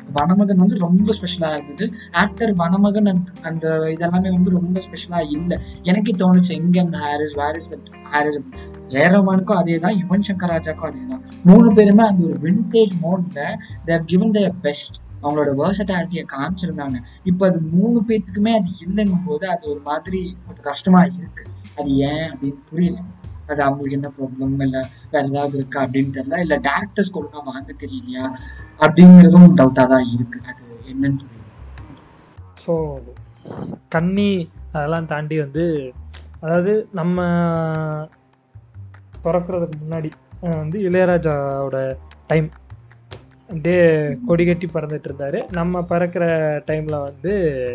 Speaker 3: வனமகன் வந்து ரொம்ப ஸ்பெஷலா இருந்தது ஆஃப்டர் வனமகன் and அந்த இதெல்லாமே வந்து ரொம்ப ஸ்பெஷலா இல்லை எனக்கே தோணுச்சு எங்க அந்த ஹாரிஸ் வாரிஸ் ஹாரிஸ் ஏரமானுக்கும் அதே தான் யுவன் சங்கர் ராஜாக்கும் அதே தான் மூணு பேருமே அந்த ஒரு விண்டேஜ் மோட்ல தேவ் கிவன் த பெஸ்ட் அவங்களோட வேர்சட்டாலிட்டியை காமிச்சிருந்தாங்க இப்போ அது மூணு பேத்துக்குமே அது இல்லைங்கும் போது அது ஒரு மாதிரி கொஞ்சம் கஷ்டமா இருக்கு அது ஏன் அப்படின்னு புரியல அது அவங்களுக்கு என்ன ப்ராப்ளம் இல்லை வேற ஏதாவது இருக்கா அப்படின்னு தெரியல இல்லை டேரக்டர்ஸ் ஒழுங்கா வாங்க தெரியலையா அப்படிங்கிறதும் டவுட்டாக தான் இருக்கு அது என்னன்னு புரியல
Speaker 1: ஸோ கன்னி அதெல்லாம் தாண்டி வந்து அதாவது நம்ம பிறக்கிறதுக்கு முன்னாடி அஹ் வந்து இளையராஜாவோட டைம் அப்படியே கொடி கட்டி பறந்துட்டு இருந்தாரு நம்ம பிறக்கிற டைம்ல வந்து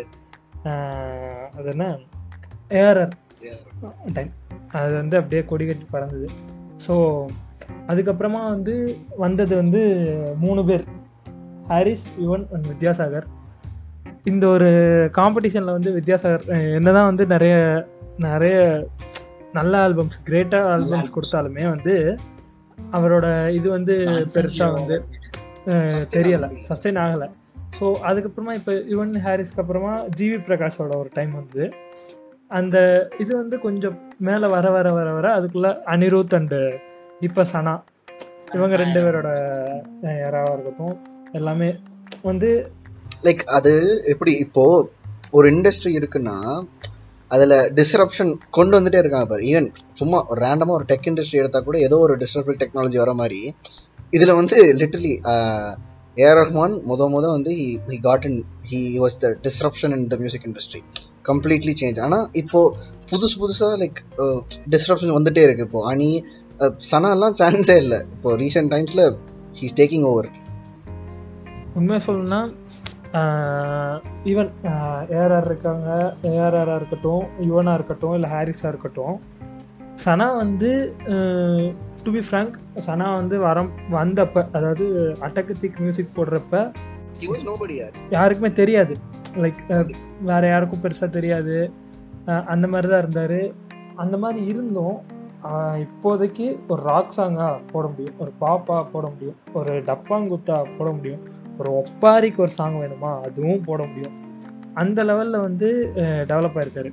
Speaker 1: அஹ், அது என்ன ஏஆர்ஆர் டைம் அது வந்து அப்படியே கொடி கட்டி பறந்தது ஸோ அதுக்கப்புறமா வந்து வந்தது வந்து மூணு பேர் ஹாரிஸ் யுவன் அண்ட் வித்யாசாகர் இந்த ஒரு காம்படிஷனில் வந்து வித்யாசாகர் அஹ், என்னதான் வந்து நிறைய நிறைய நல்ல ஆல்பம்ஸ் கிரேட்டாக ஆல்பம்ஸ் கொடுத்தாலுமே வந்து அவரோட இது வந்து பெருசாக வந்து அஹ்,
Speaker 2: Sustain
Speaker 1: தெரியலை
Speaker 2: ஆக முடியல.
Speaker 1: சஸ்டைன் ஆகலை ஸோ அதுக்கப்புறமா இப்போ யுவன் ஹாரிஸ்க்கு அப்புறமா ஜிவி பிரகாஷோட ஒரு டைம் வந்தது அந்த இது வந்து கொஞ்சம் மேலே வர வர வர வர அதுக்குள்ள அனிருத் அண்டு இப்போ சனா இவங்க ரெண்டு பேரோட யாராவா இருக்கட்டும் எல்லாமே வந்து
Speaker 2: லைக் அது எப்படி இப்போ ஒரு இண்டஸ்ட்ரி இருக்குன்னா அதுல டிஸ்ரப்ஷன் கொண்டு வந்துட்டே இருக்காங்க பாரு ஈவன் சும்மா ஒரு ரேண்டமா ஒரு டெக் இண்டஸ்ட்ரி எடுத்தா கூட ஏதோ ஒரு டிஸ்ரப்டிவ் டெக்னாலஜி வர மாதிரி இதுல வந்து லிட்டரலி ஏஆர் ரஹ்மான் முத முத வந்து he got in he was the disruption in the music industry completely change ஆனா இப்போ புதுசு புதுசா லைக் டிஸ்ரப்ஷன் வந்துட்டே இருக்கு இப்போ அனி அஹ், சனா எல்லாம் சான்ஸே இல்லை இப்போ ரீசெண்ட் டைம்ஸ்ல ஹீஸ் டேக்கிங் ஓவர்
Speaker 1: உண்மையாக சொல்லணும்னா ஈவன் ஏஆர்ஆர் இருக்காங்க ஏஆர்ஆராக இருக்கட்டும் யுவனாக இருக்கட்டும் இல்லை ஹாரிஸாக இருக்கட்டும் சனா வந்து டு பி ஃப்ராங்க் சனா வந்து வரம் வந்தப்ப அதாவது அட்டகத்திக் மியூசிக் போடுறப்ப
Speaker 2: ஹி வாஸ் நோபடி யார்
Speaker 1: யாருக்குமே தெரியாது லைக் வேற யாருக்கும் பெருசாக தெரியாது அஹ் அந்த மாதிரி தான் இருந்தார் அந்த மாதிரி இருந்தும் அஹ் இப்போதைக்கு ஒரு ராக் சாங்கா போட முடியும் ஒரு பாப்பா போட முடியும் ஒரு டப்பாங்குத்தா போட முடியும் ஒரு ஒப்பாரிக்கு ஒரு சாங் வேணுமா அதுவும் போட முடியும் அந்த லெவலில் வந்து டெவலப் ஆயிருக்காரு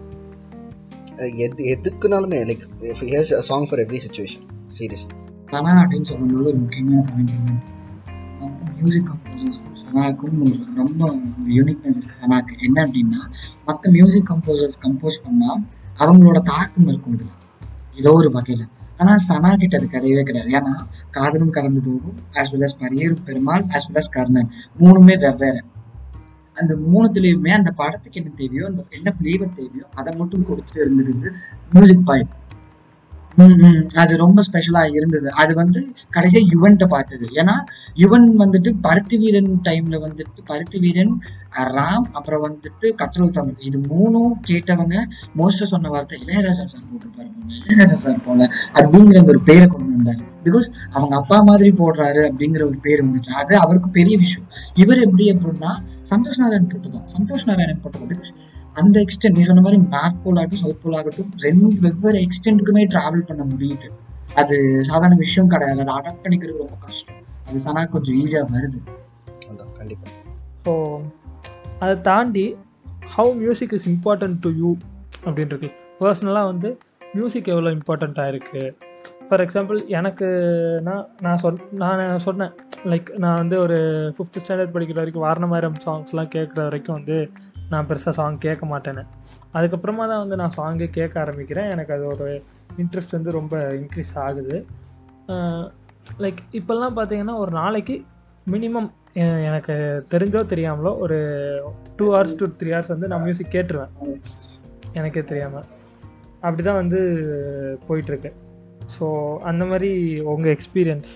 Speaker 2: எது எதுக்குனாலுமே like here's song for every situation serious
Speaker 3: சனா அப்படின்னு சொல்லும்போது ஒரு முக்கியமான பாயிண்ட் என்ன மற்ற மியூசிக் கம்போசர்ஸ்க்கும் சனாக்கும் ஒரு ரொம்ப ஒரு யூனிக்னஸ் இருக்குது சனாக்கு என்ன அப்படின்னா மற்ற மியூசிக் கம்போசர்ஸ் கம்போஸ் பண்ணால் அவங்களோட தாக்கம் இருக்கும் இதில் ஏதோ ஒரு வகையில் ஆனால் சனா கிட்ட அது கிடையவே கிடையாது ஏன்னா Kadhalum Kadandhu Pogum as well as Pariyerum Perumal as well as Karnan மூணுமே வெவ்வேறு அந்த மூணுத்துலேயுமே அந்த படத்துக்கு என்ன தேவையோ அந்த என்ன ஃப்ளேவர் தேவையோ அதை மட்டும் கொடுத்துட்டு இருந்துருது மியூசிக் பாய் ம், ம். அது ரொம்ப ஸ்பெஷலா இருந்தது அது வந்து கடைசியா யுவன்ட்ட பார்த்தது ஏன்னா யுவன் வந்துட்டு பருத்தி வீரன் டைம்ல வந்துட்டு பருத்தி வீரன் அஹ், ராம் அப்புறம் வந்துட்டு கற்றல் தமிழ் இது மூணும் கேட்டவங்க மோஸ்டா சொன்ன வார்த்தை இளையராஜா சார் போட்டிருப்பாரு போல இளையராஜா சார் போல அப்படிங்கிற அந்த ஒரு பேரை கொண்டு வந்தாரு பிகாஸ் அவங்க அப்பா மாதிரி போடுறாரு அப்படிங்கிற ஒரு பேர் வந்துச்சு அது அவருக்கு பெரிய விஷயம் இவர் எப்படி அப்படின்னா சந்தோஷ் நாராயண் போட்டுதான் சந்தோஷ் நாராயணன் போட்டது பிகாஸ் அந்த எக்ஸ்டென்ட் நீ சொன்ன மாதிரி நார்த் போல் ஆகட்டும் சவுத் போல் ஆகட்டும் ரெண்டு வெவ்வேறு எக்ஸ்டென்ட்டுக்குமே டிராவல் பண்ண முடியுது அது சாதாரண விஷயம் கிடையாது அதை அடாப்ட் பண்ணிக்கிறது ரொம்ப கஷ்டம் அது சனா கொஞ்சம் ஈஸியா வருது
Speaker 2: அதான் கண்டிப்பா
Speaker 1: ஸோ அதை தாண்டி how music is important to you அப்படின்றது பர்சனலாக வந்து மியூசிக் எவ்வளோ இம்பார்ட்டண்ட்டாக இருக்குது ஃபார் எக்ஸாம்பிள் எனக்கு நான் நான் சொன் நான் சொன்னேன் லைக் நான் வந்து ஒரு ஃபிஃப்த் ஸ்டாண்டர்ட் படிக்கிற வரைக்கும் வாரணமாயிரம் சாங்ஸ்லாம் கேட்குற வரைக்கும் வந்து நான் பெருசாக சாங் கேட்க மாட்டேன்னு அதுக்கப்புறமா தான் வந்து நான் சாங்கே கேட்க ஆரம்பிக்கிறேன் எனக்கு அது ஒரு இன்ட்ரெஸ்ட் வந்து ரொம்ப இன்க்ரீஸ் ஆகுது லைக் இப்போல்லாம் பார்த்தீங்கன்னா ஒரு நாளைக்கு மினிமம் எனக்கு தெரிஞ்சோ தெரியாமலோ ஒரு two hours to three hours வந்து நான் மியூசிக் கேட்டுருவேன் எனக்கே தெரியாமல் அப்படி தான் வந்து போயிட்டுருக்கு ஸோ அந்த மாதிரி உங்கள் எக்ஸ்பீரியன்ஸ்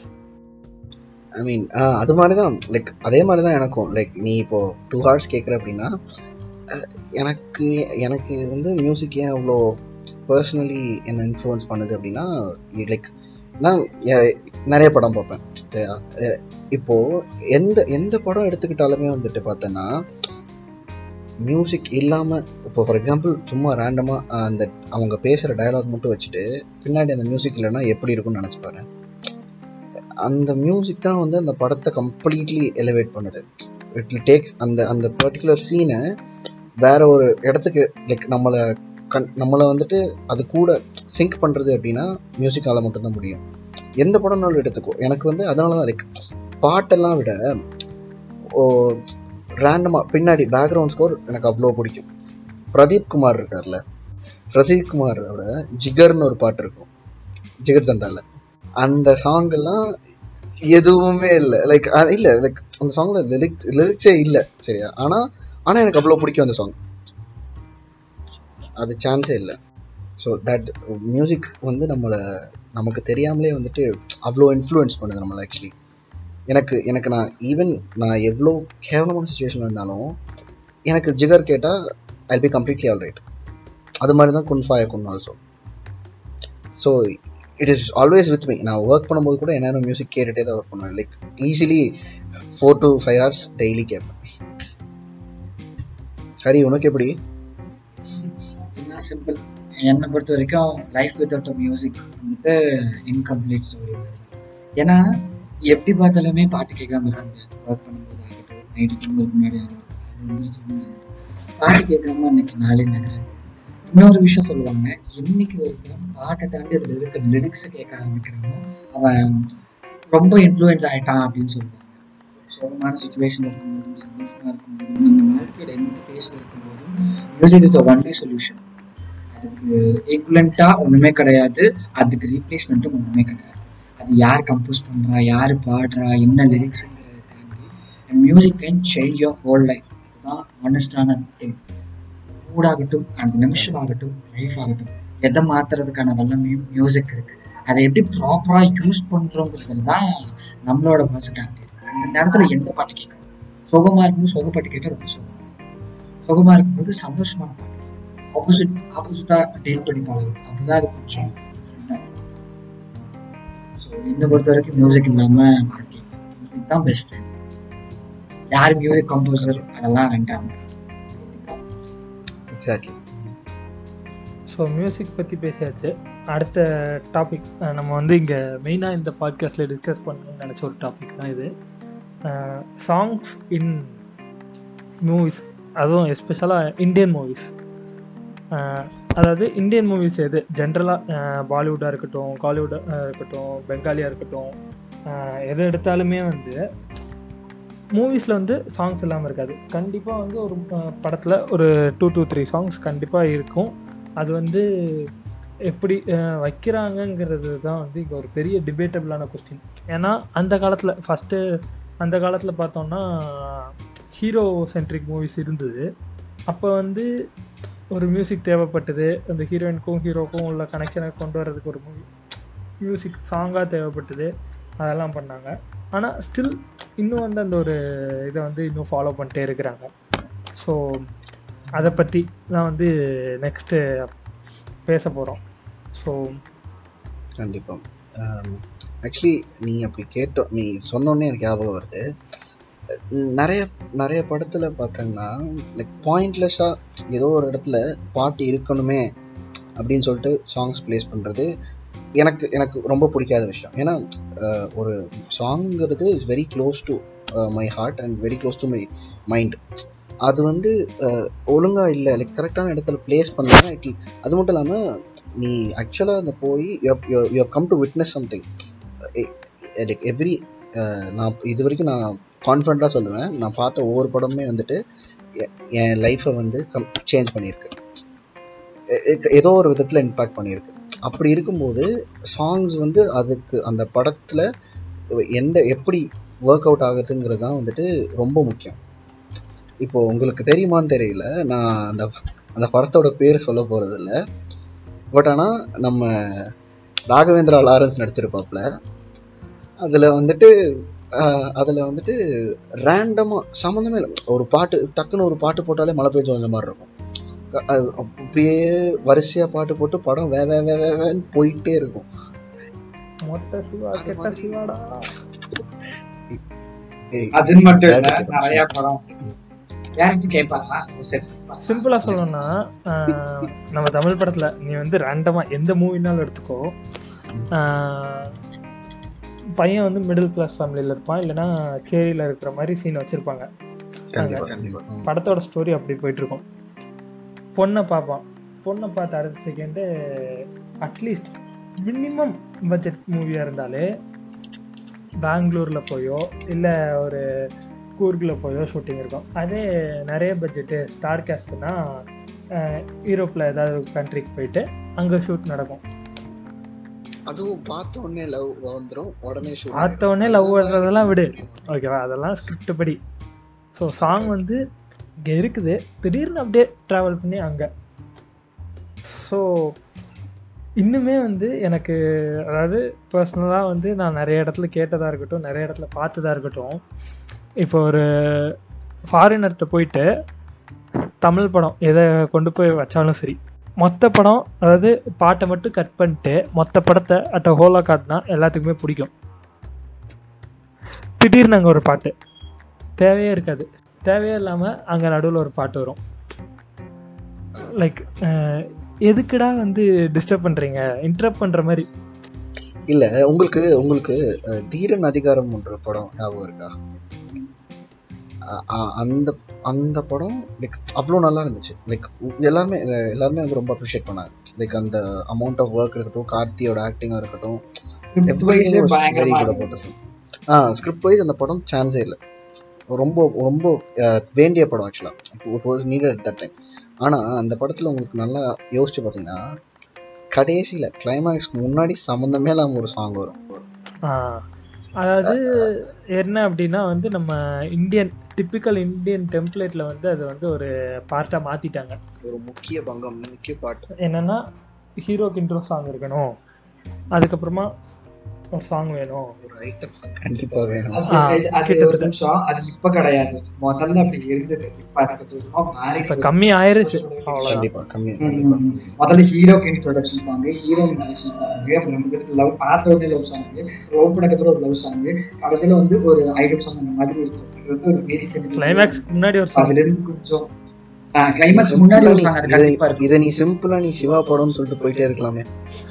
Speaker 2: ஐ மீன் அது மாதிரி தான் லைக் அதே மாதிரி தான் எனக்கும் லைக் நீ இப்போ டூ ஹவர்ஸ் கேட்குற அப்படின்னா அஹ், எனக்கு எனக்கு வந்து மியூசிக் ஏன் அவ்வளோ பர்சனலி என்ன இன்ஃப்ளூயன்ஸ் பண்ணுது அப்படின்னா லைக் நான் எ- நிறைய படம் பார்ப்பேன் சரியா? அஹ், இப்போ எந்த எந்த படம் எடுத்துக்கிட்டாலுமே வந்துட்டு பார்த்தேன்னா மியூசிக் இல்லாமல் இப்போ ஃபார் எக்ஸாம்பிள் சும்மா ரேண்டமாக அந்த அவங்க பேசுகிற டயலாக் மட்டும் வச்சுட்டு பின்னாடி அந்த மியூசிக் இல்லைன்னா எப்படி இருக்கும்னு நினச்சி பாரு அந்த மியூசிக் தான் வந்து அந்த படத்தை கம்ப்ளீட்லி எலிவேட் பண்ணுது இட் வில் டேக் அந்த அந்த பர்டிகுலர் சீனை வேற ஒரு இடத்துக்கு லைக் நம்மளை கண் நம்மளை வந்துட்டு அது கூட சிங்க் பண்ணுறது அப்படின்னா மியூசிக்கால மட்டும்தான் முடியும் எந்த படம்னாலும் எடுத்துக்கோ எனக்கு வந்து அதனால தான் லைக் பாட்டெல்லாம் விட ஓ ரேண்டமாக பின்னாடி பேக்ரவுண்ட் ஸ்கோர் எனக்கு அவ்வளோ பிடிக்கும் பிரதீப் குமார் இருக்கார்ல பிரதீப் குமாரோட ஜிகர்னு ஒரு பாட்டு இருக்கும் ஜிகர் தந்தால அந்த சாங் எல்லாம் எதுவுமே இல்லை லைக் இல்லை லைக் அந்த சாங்ல லிரிக்ஸ் லிரிக்ஸே இல்லை சரியா ஆனால் ஆனால் எனக்கு அவ்வளோ பிடிக்கும் அந்த சாங் அது சான்ஸே இல்லை ஸோ தட் மியூசிக் வந்து நம்மளை நமக்கு தெரியாமலே வந்துட்டு அவ்வளோ இன்ஃப்ளூயன்ஸ் பண்ணுது நம்மளை ஆக்சுவலி எனக்கு எனக்கு நான் ஈவன் நான் எவ்வளோ கேவலமான சுச்சுவேஷன் இருந்தாலும் எனக்கு ஜிகர் கேட்டால் I be completely all right அது மாதிரி தான் குன் ஃபாய குன் also so it is always with me நான் ஒர்க் பண்ணும்போது கூட என்ன மியூசிக் கேட்டுகிட்டே தான் ஒர்க் பண்ணுவேன் like easily four to five hours daily கேட்பேன் சரி உனக்கு எப்படி
Speaker 3: என்ன சிம்பிள் என்னை பொறுத்த வரைக்கும் லைஃப் வித்வுட் அ மியூசிக் வந்துட்டு இன்கம்ப்ளீட் ஸ்டோரி ஏன்னா எப்படி பார்த்தாலுமே பாட்டு கேட்காம இருக்க முடியாது ஒர்க் பண்ணும்போது ஆகட்டும் நைட்டு தூங்குறதுக்கு முன்னாடி ஆகட்டும் அது வந்துருச்சு பாட்டு கேட்காம அன்னைக்கு நாளே நகராது இன்னொரு விஷயம் சொல்லுவாங்க என்னைக்கு ஒருத்தன் பாட்டை தாண்டி அதில் இருக்க லிரிக்ஸை கேட்க ஆரம்பிக்கிறானோ அவன் ரொம்ப இன்ஃப்ளூயன்ஸ் ஆயிட்டான் அப்படின்னு சொல்லுவாங்க சோகமான சுச்சுவேஷன் இருக்கும்போதும் சந்தோஷமா இருக்கும்போதும் நம்ம வாழ்க்கையோட எந்த பேஸில் இருக்கும்போதும் music is a only solution அதுக்கு ஈக்குவலண்ட்டாக ஒன்றுமே கிடையாது அதுக்கு ரீப்ளேஸ்மெண்ட்டும் ஒன்றுமே கிடையாது அது யார் கம்போஸ் பண்ணுறா யார் பாடுறா என்ன லிரிக்ஸுங்கிறத தாண்டி music can change your whole life அதுதான் ஆனஸ்டான திங் மூடாகட்டும் அந்த நிமிஷம் ஆகட்டும் லைஃப் ஆகட்டும் எதை மாற்றுறதுக்கான வல்லமையும் மியூசிக் இருக்கு அதை எப்படி ப்ராப்பராக யூஸ் பண்ணுறோங்கிறது தான் நம்மளோட பர்சனாலிட்டி இருக்கு அந்த நேரத்தில் எந்த பாட்டு கேட்கணும் சுகமாக இருக்கும்போது சுக பாட்டு கேட்டால் ரொம்ப சுகமாக சுகமாக இருக்கும்போது சந்தோஷமான பாட்டு ஆப்போசிட் ஆப்போசிட்டாக டீல் பண்ணி பழகும் அப்படிதான் அது கொஞ்சம் ஸோ என்னை பொறுத்த வரைக்கும் மியூசிக் இல்லாமல் வாழ்க்கை மியூசிக் தான் பெஸ்ட் ஃப்ரெண்ட் யார் மியூசிக் கம்போசர் அதெல்லாம் வேண்டாம்
Speaker 2: எக்ஸாக்ட்லி
Speaker 1: ஸோ மியூசிக் பற்றி பேசியாச்சு அடுத்த டாபிக் நம்ம வந்து இங்கே மெயினாக இந்த பாட்காஸ்ட்டில் டிஸ்கஸ் பண்ணணும்னு நினச்ச ஒரு டாபிக் தான் இது சாங்ஸ் இன் மூவிஸ் அதுவும் எஸ்பெஷலாக இந்தியன் மூவிஸ் அதாவது இந்தியன் மூவிஸ் எது ஜென்ரலாக பாலிவுட்டாக இருக்கட்டும் காலிவுட்டாக இருக்கட்டும் பெங்காலியாக இருக்கட்டும் ஆஹ் எது எடுத்தாலுமே வந்து மூவிஸில் வந்து சாங்ஸ் இல்லாமல் இருக்காது கண்டிப்பாக வந்து ஒரு படத்தில் ஒரு டூ டூ த்ரீ சாங்ஸ் கண்டிப்பாக இருக்கும் அது வந்து எப்படி அஹ், வைக்கிறாங்கங்கிறது தான் வந்து இங்கே ஒரு பெரிய டிபேட்டபிளான கொஸ்டின் ஏன்னா அந்த காலத்தில் ஃபஸ்ட்டு அந்த காலத்தில் பார்த்தோம்னா ஹீரோ சென்ட்ரிக் மூவிஸ் இருந்தது அப்போ வந்து ஒரு மியூசிக் தேவைப்பட்டது அந்த ஹீரோயினுக்கும் ஹீரோக்கும் உள்ள கனெக்ஷனை கொண்டு வர்றதுக்கு ஒரு மூவி மியூசிக் சாங்காக தேவைப்பட்டது அதெல்லாம் பண்ணாங்க ஆனால் ஸ்டில் இன்னும் வந்து அந்த ஒரு இதை வந்து இன்னும் ஃபாலோ பண்ணிட்டே இருக்கிறாங்க ஸோ அதை பற்றி தான் வந்து நெக்ஸ்ட்டு பேச போகிறோம் ஸோ
Speaker 2: கண்டிப்பாக ஆக்சுவலி நீ அப்படி கேட்டோ நீ சொன்னோன்னே எனக்கு ஞாபகம் வருது உம் நிறைய நிறைய படத்தில் பார்த்தீங்கன்னா லைக் பாயிண்ட்லெஸ்ஸாக ஏதோ ஒரு இடத்துல பாட்டு இருக்கணுமே அப்படின்னு சொல்லிட்டு சாங்ஸ் ப்ளேஸ் பண்ணுறது எனக்கு எனக்கு ரொம்ப பிடிக்காத விஷயம் ஏன்னா அஹ், ஒரு சாங்கிறது is very close to my heart and very close to my mind அது வந்து ஒழுங்கா இல்லை லைக் கரெக்டான இடத்துல ப்ளேஸ் பண்ணலாம் இட் அது மட்டும் இல்லாமல் நீ ஆக்சுவலாக அந்த போய் you have come to witness something like every நான் இது வரைக்கும் நான் கான்ஃபிடண்ட்டாக சொல்லுவேன் நான் பார்த்த ஒவ்வொரு படமுமே வந்துட்டு எ- என் லைஃப்பை வந்து கம் சேஞ்ச் பண்ணியிருக்கு எ- எ- ஏதோ ஒரு விதத்தில் இம்பேக்ட் பண்ணியிருக்கு அப்படி இருக்கும்போது சாங்ஸ் வந்து அதுக்கு அந்த படத்தில் எந்த எப்படி ஒர்க் அவுட் ஆகுதுங்கிறது தான் வந்துட்டு ரொம்ப முக்கியம் இப்போ உங்களுக்கு தெரியுமான்னு தெரியல நான் அந்த அந்த படத்தோட பேர் சொல்ல போகிறது இல்லை பட் ஆனால் நம்ம ராகவேந்திரா லாரன்ஸ் நடிச்சிருப்பாப்புல அதில் வந்துட்டு அதில் வந்துட்டு ரேண்டமாக சம்மந்தமே இல்லை ஒரு பாட்டு டக்குன்னு ஒரு பாட்டு போட்டாலே மழை பெய்ஞ்சு வந்த மாதிரி இருக்கும் க- அது அப்படியே வரிசையாக பாட்டு போட்டு படம் வே வே வே வே வேன்னு போயிட்டே இருக்கும்
Speaker 1: மொட்டை சிவா
Speaker 2: அது
Speaker 1: கெட்ட
Speaker 2: மாதிரி-
Speaker 1: சிவாடா
Speaker 2: ஏய்,
Speaker 3: அது மட்டும் இல்ல
Speaker 2: கேட்டு
Speaker 3: நிறைய படம் யாருக்கு கேட்பாங்களா சரி சரி, சரி.
Speaker 1: சிம்பிளா சொல்லணும்னா ஆஹ், நம்ம தமிழ் படத்துல நீ வந்து ரேண்டமா எந்த மூவினாலும் எடுத்துக்கோ ஆஹ், பையன் வந்து மிடில் கிளாஸ் ஃபேமிலியில் இருப்பான் இல்லைன்னா சேரியில் இருக்கிற மாதிரி சீன் வச்சுருப்பாங்க
Speaker 2: கண்டிப்பா கண்டிப்பா ம்.
Speaker 1: படத்தோட ஸ்டோரி அப்படி போயிட்டு இருக்கும் பொண்ணை பார்ப்பான் பொண்ணை பார்த்த அடுத்த செகண்டு அட்லீஸ்ட் மினிமம் பட்ஜெட் மூவியாக இருந்தாலே பெங்களூரில் போயோ இல்லை ஒரு கூர்கில் போயோ ஷூட்டிங் இருக்கும் அதே நிறைய பட்ஜெட்டு ஸ்டார் கேஸ்ட்னா யூரோப்பில் ஏதாவது கண்ட்ரிக்கு போயிட்டு அங்கே ஷூட் நடக்கும்
Speaker 2: அதுவும் பார்த்த உடனே லவ் வந்துரும் உடனே shoot
Speaker 1: பார்த்த உடனே லவ் வர்றதெல்லாம் விடு ஓகேவா அதெல்லாம் ஸ்கிரிப்ட் படி ஸோ சாங் வந்து இங்கே இருக்குது திடீர்னு அப்படியே ட்ராவல் பண்ணி அங்கே ஸோ இன்னுமே வந்து எனக்கு அதாவது பர்சனலாக வந்து நான் நிறைய இடத்துல கேட்டதாக இருக்கட்டும் நிறைய இடத்துல பார்த்ததா இருக்கட்டும் இப்போ ஒரு ஃபாரினர்கிட்ட போயிட்டு தமிழ் படம் எதை கொண்டு போய் வச்சாலும் சரி மொத்த படம் அதாவது பாட்டை மட்டும் கட் பண்ணிட்டு மொத்த படத்தை அட்ட ஹோலாக காட்டினா எல்லாத்துக்குமே பிடிக்கும் திடீர்னு அங்கே ஒரு பாட்டு தேவையே இருக்காது தேவையே இல்லாமல் அங்கே நடுவில் ஒரு பாட்டு வரும் லைக் எதுக்குடா வந்து டிஸ்டர்ப் பண்ணுறீங்க இன்டரப்ட் பண்ணுற மாதிரி
Speaker 2: இல்ல உங்களுக்கு உங்களுக்கு அஹ், தீரன் அதிகாரம் என்ற படம் ஞாபகம் இருக்கா அ- அ- அந்த அந்த படம் லைக் அவ்வளோ நல்லா இருந்துச்சு லைக் எல்லாருமே அஹ், எல்லாருமே வந்து ரொம்ப அப்ரிஷியேட் பண்ணாங்க லைக் அந்த அமௌண்ட் ஆஃப் ஒர்க் இருக்கட்டும் கார்த்தியோட ஆக்டிங்காக இருக்கட்டும்
Speaker 3: Script wise
Speaker 2: வெரி
Speaker 3: பயங்கரமா
Speaker 2: குட்
Speaker 3: இருக்கும்.
Speaker 2: அபவுட் ஆ ஸ்கிரிப்ட் வைஸ் அந்த படம் சான்ஸே இல்லை ரொம்ப ரொம்ப அஹ், வேண்டிய படம் ஆக்சுவலாக it was needed at that time ஆனால் அந்த படத்தில் உங்களுக்கு நல்லா யோசிச்சு பார்த்தீங்கன்னா கடைசியில் கிளைமேக்ஸ்க்கு முன்னாடி சம்மந்தமே இல்லாமல் ஒரு சாங் வரும்
Speaker 1: ஆ, அதாவது என்ன அப்படின்னா வந்து நம்ம இந்தியன் டிப்பிக்கல் இந்தியன் டெம்ப்ளேட்டில் வந்து அது வந்து ஒரு பார்ட்டாக மாற்றிட்டாங்க
Speaker 2: ஒரு முக்கிய பங்கம் முக்கிய பாட்டு
Speaker 1: என்னன்னா ஹீரோக்கு இன்ட்ரோ சாங் இருக்கணும் அதுக்கப்புறமா ஒரு சாங் வேணும்
Speaker 2: ஒரு ஐட்டம் கண்டிப்பாக வேணும்
Speaker 3: அது-
Speaker 1: ஆ,
Speaker 3: அது- அது ஒரு நிமிஷம் அது இப்ப கிடையாது முதல்ல அப்படி இருந்தது இப்ப அதுக்கு கொஞ்சமா மாறி
Speaker 1: இப்போ கம்மி ஆயிருச்சு அவ்வளோதான்
Speaker 2: கண்டிப்பா கம்மி
Speaker 3: ம்,
Speaker 2: கண்டிப்பா
Speaker 3: ம். முதல்ல ஹீரோக்கு introduction song hero introduction song அப்புறம் ரெண்டு பேருக்கு லவ் பார்த்த உடனே லவ் சாங் லவ் பண்ணக்கப்புறம் ஒரு லவ் சாங் கடைசியில வந்து ஒரு ஐட்டம் சாங் அந்த மாதிரி இருக்கும் இது வந்து ஒரு பேசிக்
Speaker 1: கிளைமேக்ஸ்க்கு முன்னாடி ஒரு சாங்
Speaker 3: அதுல இருந்து கொஞ்சம் கிளைமேக்ஸ் முன்னாடி ஒரு சாங் அது கண்டிப்பா
Speaker 2: இதை-
Speaker 3: இருக்கும்
Speaker 2: இதை நீ சிம்பிளா நீ சிவா படம்னு சொல்லிட்டு போயிட்டே இருக்கலாமே